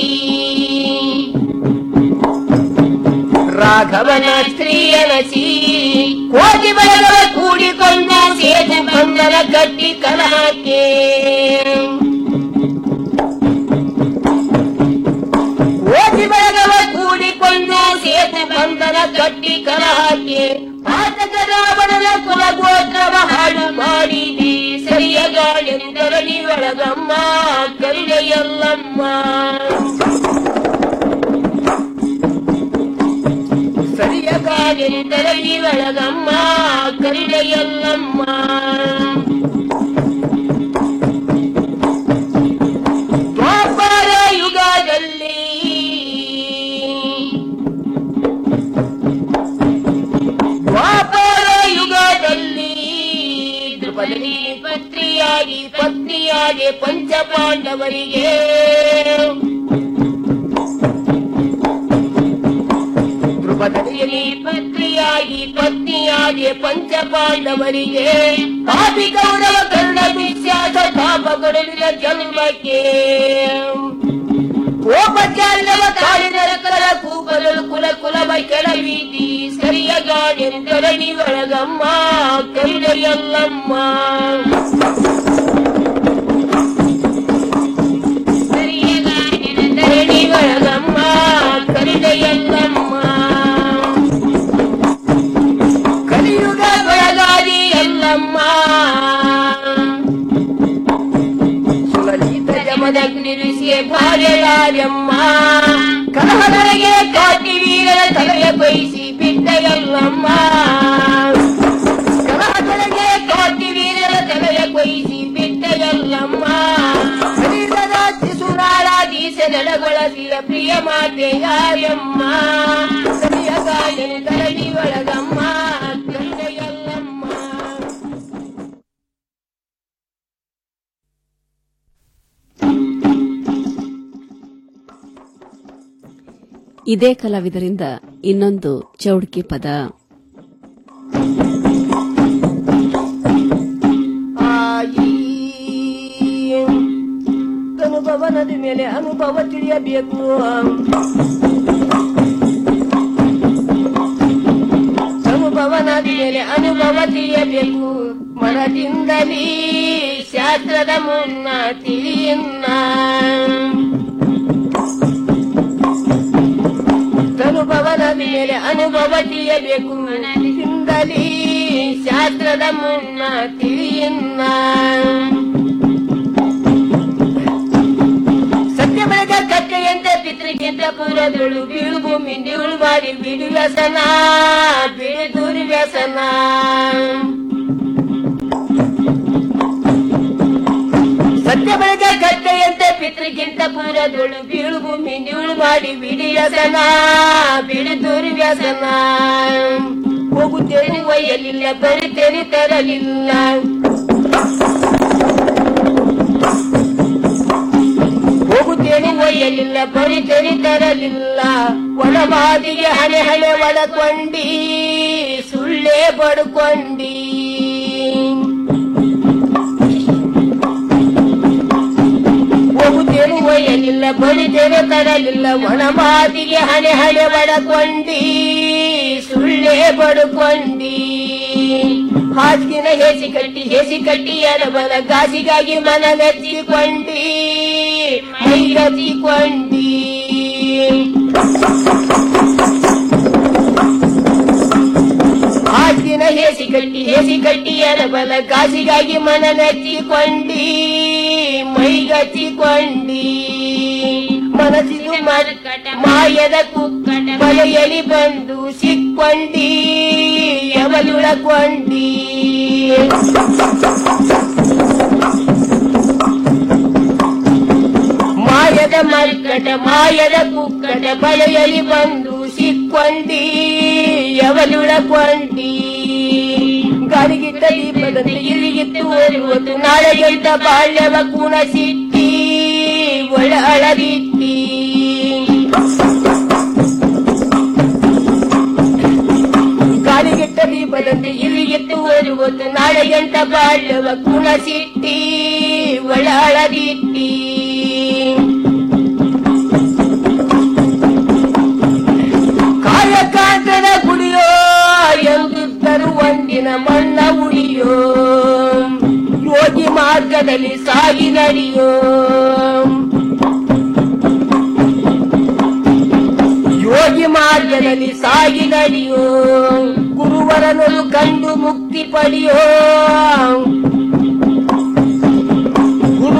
ರಾಘವನ ಸ್ತ್ರೀಯನಸಿ ಕೋಟಿ ಬಳಗವ ಕೂಡಿಕೊಂಡು ಸೇತು ಬಂಧನ ಕಟ್ಟಿ ಕಲಹಕ್ಕೆ ಕೋಟಿ ಬಳಗವ ಕೂಡಿಕೊಂಡು ಸೇತು ಬಂಧನ ಕಟ್ಟಿ ಕಲಹಕ್ಕೆ ಪಾತಕ ರಾವಣನ ಕುಲಗೋತ್ರವ ಹಾಳು ಮಾಡಿದೆ ಸರಿಯ ಗಾಳಿಂದರ ನೀವಳಗಮ್ಮ ಕರುಣೆಯಲ್ಲಮ್ಮ ಸರಿಯ ಗಾಳಿಂದರ ನೀವಳಗಮ್ಮ ಕರುಣೆಯಲ್ಲಮ್ಮ ದ್ವಾಪರ ಯುಗದಲ್ಲಿ ದ್ವಾಪರ ಯುಗದಲ್ಲಿ ದ್ರುಪದಿ ಪತ್ನಿಯಾಗಿ ಪತ್ನಿಯಾಗಿ ಪಂಚ ಪಾಂಡವರಿಗೆ ದ್ರುಪದಿಯಲ್ಲಿ ಪತ್ನಿಯಾಗಿ ಪತ್ನಿಯಾಗಿ ಪಂಚ ಪಾಂಡವರಿಗೆ ಪಾಪಿ ಕೌರವ ಕರ್ಣ ವಿಶ್ವಾಸ ಪಾಪಗಡಲಿನ ಜನ್ಮಕ್ಕೆ ಕೋಪಚಾರವ ತಾಳಿನರಕರ ಕೂಗಲು ಕುಲ ಕುಲವ ಕೆಳವೀತಿ ಸರಿಯ ಗಾಡಿಂದರ ನೀವಳಗಮ್ಮ ಕರುಣೆಯಲ್ಲಮ್ಮ ಸರಿಯ ಗಾಡಿನಿಂದರ ನೀವಳಗಮ್ಮ ಕರುಣೆಯಲ್ಲಮ್ಮ ಕಲಿಯುಗ ಬೆಳಗಾದಿ ಎಲ್ಲಮ್ಮ ಸುಲಲಿತ ಜಮದಗ್ನಿರಿಸಿಯೇ ಭಾರ್ಯರಾಜಮ್ಮ ಕಲಹದರೆಗೆ ಕಾಟಿ ವೀರರ ತಲೆಯ ಬಯಸಿ ಬಿಟ್ಟೆಯಲ್ಲಮ್ಮ ಕಲಹದರೆಗೆ ಕಾಟಿ ವೀರರ ತಲೆಯ ಬಯಸಿ ಬಿಟ್ಟೆಯಲ್ಲಮ್ಮ ಹರಿದರಾಜಿ ಸುರಾರಾಧೀಶ ನೆಲಗೊಳಸಿಯ ಪ್ರಿಯ ಮಾತೆ ಯಾರಮ್ಮ ಸರಿಯ ಗಾಯನ ತರಲಿ ಒಳಗಮ್ಮ ಕರುಣೆಯಲ್ಲಮ್ಮ ಇದೇ ಕಲಾವಿದರಿಂದ ಇನ್ನೊಂದು ಚೌಡ್ಕಿ ಪದ ಆಯಿ ಅನುಭವನದ ಮೇಲೆ ಅನುಭವ ತಿಳಿಯಬೇಕು ಅನುಭವನದ ಮೇಲೆ ಅನುಭವ ತಿಳಿಯಬೇಕು ಮನದಿಂದಲೇ ಶಾಸ್ತ್ರದ ಮುನ್ನ ತಿಳಿಯನ್ನ ಅನುಭವದ ಮೇಲೆ ಅನುಭವ ತಿಳಿಯಬೇಕು ಮನದಿಂದಲೇ ಶಾಸ್ತ್ರದ ಮುನ್ನ ತಿಳಿಯನ್ನ ಸತ್ಯ ಬೆಳಗ ಕಟ್ಟೆಯಂತೆ ಪಿತೃಗಿಂತ ಪೂರದಳು ಬೀಳು ಭೂಮಿ ನಿವಳು ಮಾಡಿ ಬಿಡು ವ್ಯಸನ ಬಿಡು ದೂರಿ ವ್ಯಸನ ಸತ್ಯ ಬೆಳಗ ಕಟ್ಟೆಯಂತೆ ಪಿತೃಗಿಂತ ಪೂರದಳು ಬೀಳು ಭೂಮಿ ನಿವಳು ಮಾಡಿ ಬಿಡಿ ವ್ಯಸನ ಬಿಡು ದೂರಿ ವ್ಯಸನ ಹೋಗುತ್ತೇನೆ ಒಯ್ಯಲಿಲ್ಲ ಬರುತ್ತೇನೆ ತರಲಿಲ್ಲ ಹೋಗುತ್ತೇನೆ ಒಯ್ಯಲಿಲ್ಲ ಬರುತ್ತೇನೆ ತರಲಿಲ್ಲ ಒಳಮಾದಿಗೆ ಹಣೆ ಹಣೆ ಒಳಕೊಂಡಿ ಸುಳ್ಳೇ ಬಡ್ಕೊಂಡಿ ಹೋಗುತ್ತೇನೆ ಒಯ್ಯಲಿಲ್ಲ ಬರುತ್ತೇನೆ ತರಲಿಲ್ಲ ಒಣಮಾದಿಗೆ ಹಣೆ ಹಣೆ ಒಳಕೊಂಡಿ ಸುಳ್ಳೇ ಬಡ್ಕೊಂಡಿ ಹಾಸಿನ ಹೇಸಿ ಕಟ್ಟಿ ಹೇಸಿ ಕಟ್ಟಿ ಅರಬಲ ಗಾಸಿಗಾಗಿ ಮನ ಮೆಚ್ಚಿಕೊಂಡಿ ಮೈ ಗತಿಕೊಂಡಿ ಹಾಸಿನ ಹೇಸಿ ಕಟ್ಟಿ ಹೇಸಿ ಕಟ್ಟಿ ಅರಬಲ ಗಾಸಿಗಾಗಿ ಮನ ಮೆಚ್ಚಿಕೊಂಡಿ ಮೈ ಗತಿಕೊಂಡಿ ಮನಸ್ಸಿದು ಮರ್ಕಟ ಮಾಯದ ಕುಕ್ಕಟ ಬಲೆಯಲಿ ಬಂದು ಸಿಕ್ಕೊಂಡಿ ಯವಲುಳಕೊಂಡಿ ಮಾಯದ ಮರ್ಕಟ ಮಾಯದ ಕುಕ್ಕಟ ಬಲೆಯಲಿ ಬಂದು ಸಿಕ್ಕೊಂಡಿ ಯವಲುಳಕೊಂಡಿ ಗಾಳಿಗಿಟ್ಟ ದೀಪದಂತೆ ಇರಿಗಿತ್ತು ಒಲಿವತ್ತು ನಾಳೆಗೆಂತ ಬಾಳ್ಯವ ಕುಣ ಸಿಟ್ಟಿ ಒಳ ಅಳದಿಟ್ಟಿ ಗಾಳಿಗಿಟ್ಟ ದೀಪದಂತೆ ಇರಿಗಿತ್ತು ಒಲಿವತ್ತು ನಾಳೆಗೆಂತ ಬಾಳ್ಯವ ಕುಣ ಸಿಟ್ಟಿ ಒಳ ಅಳದಿಟ್ಟಿ ಕಾಯಕಾಂತದ ಗುಡಿಯೋ ಎಂದಿದ್ದರು ಒಂದಿನ ಮಣ್ಣ ಉಳಿಯೋ ಯೋಗಿ ಮಾರ್ಗದಲ್ಲಿ ಸಾಗಿ ನಡೆಯೋ ಯೋಗಿ ಮಾರ್ಗದಲ್ಲಿ ಸಾಗಿ ನಡೆಯೋ ಗುರುವರನನ್ನು ಕಂಡು ಮುಕ್ತಿ ಪಡೆಯೋ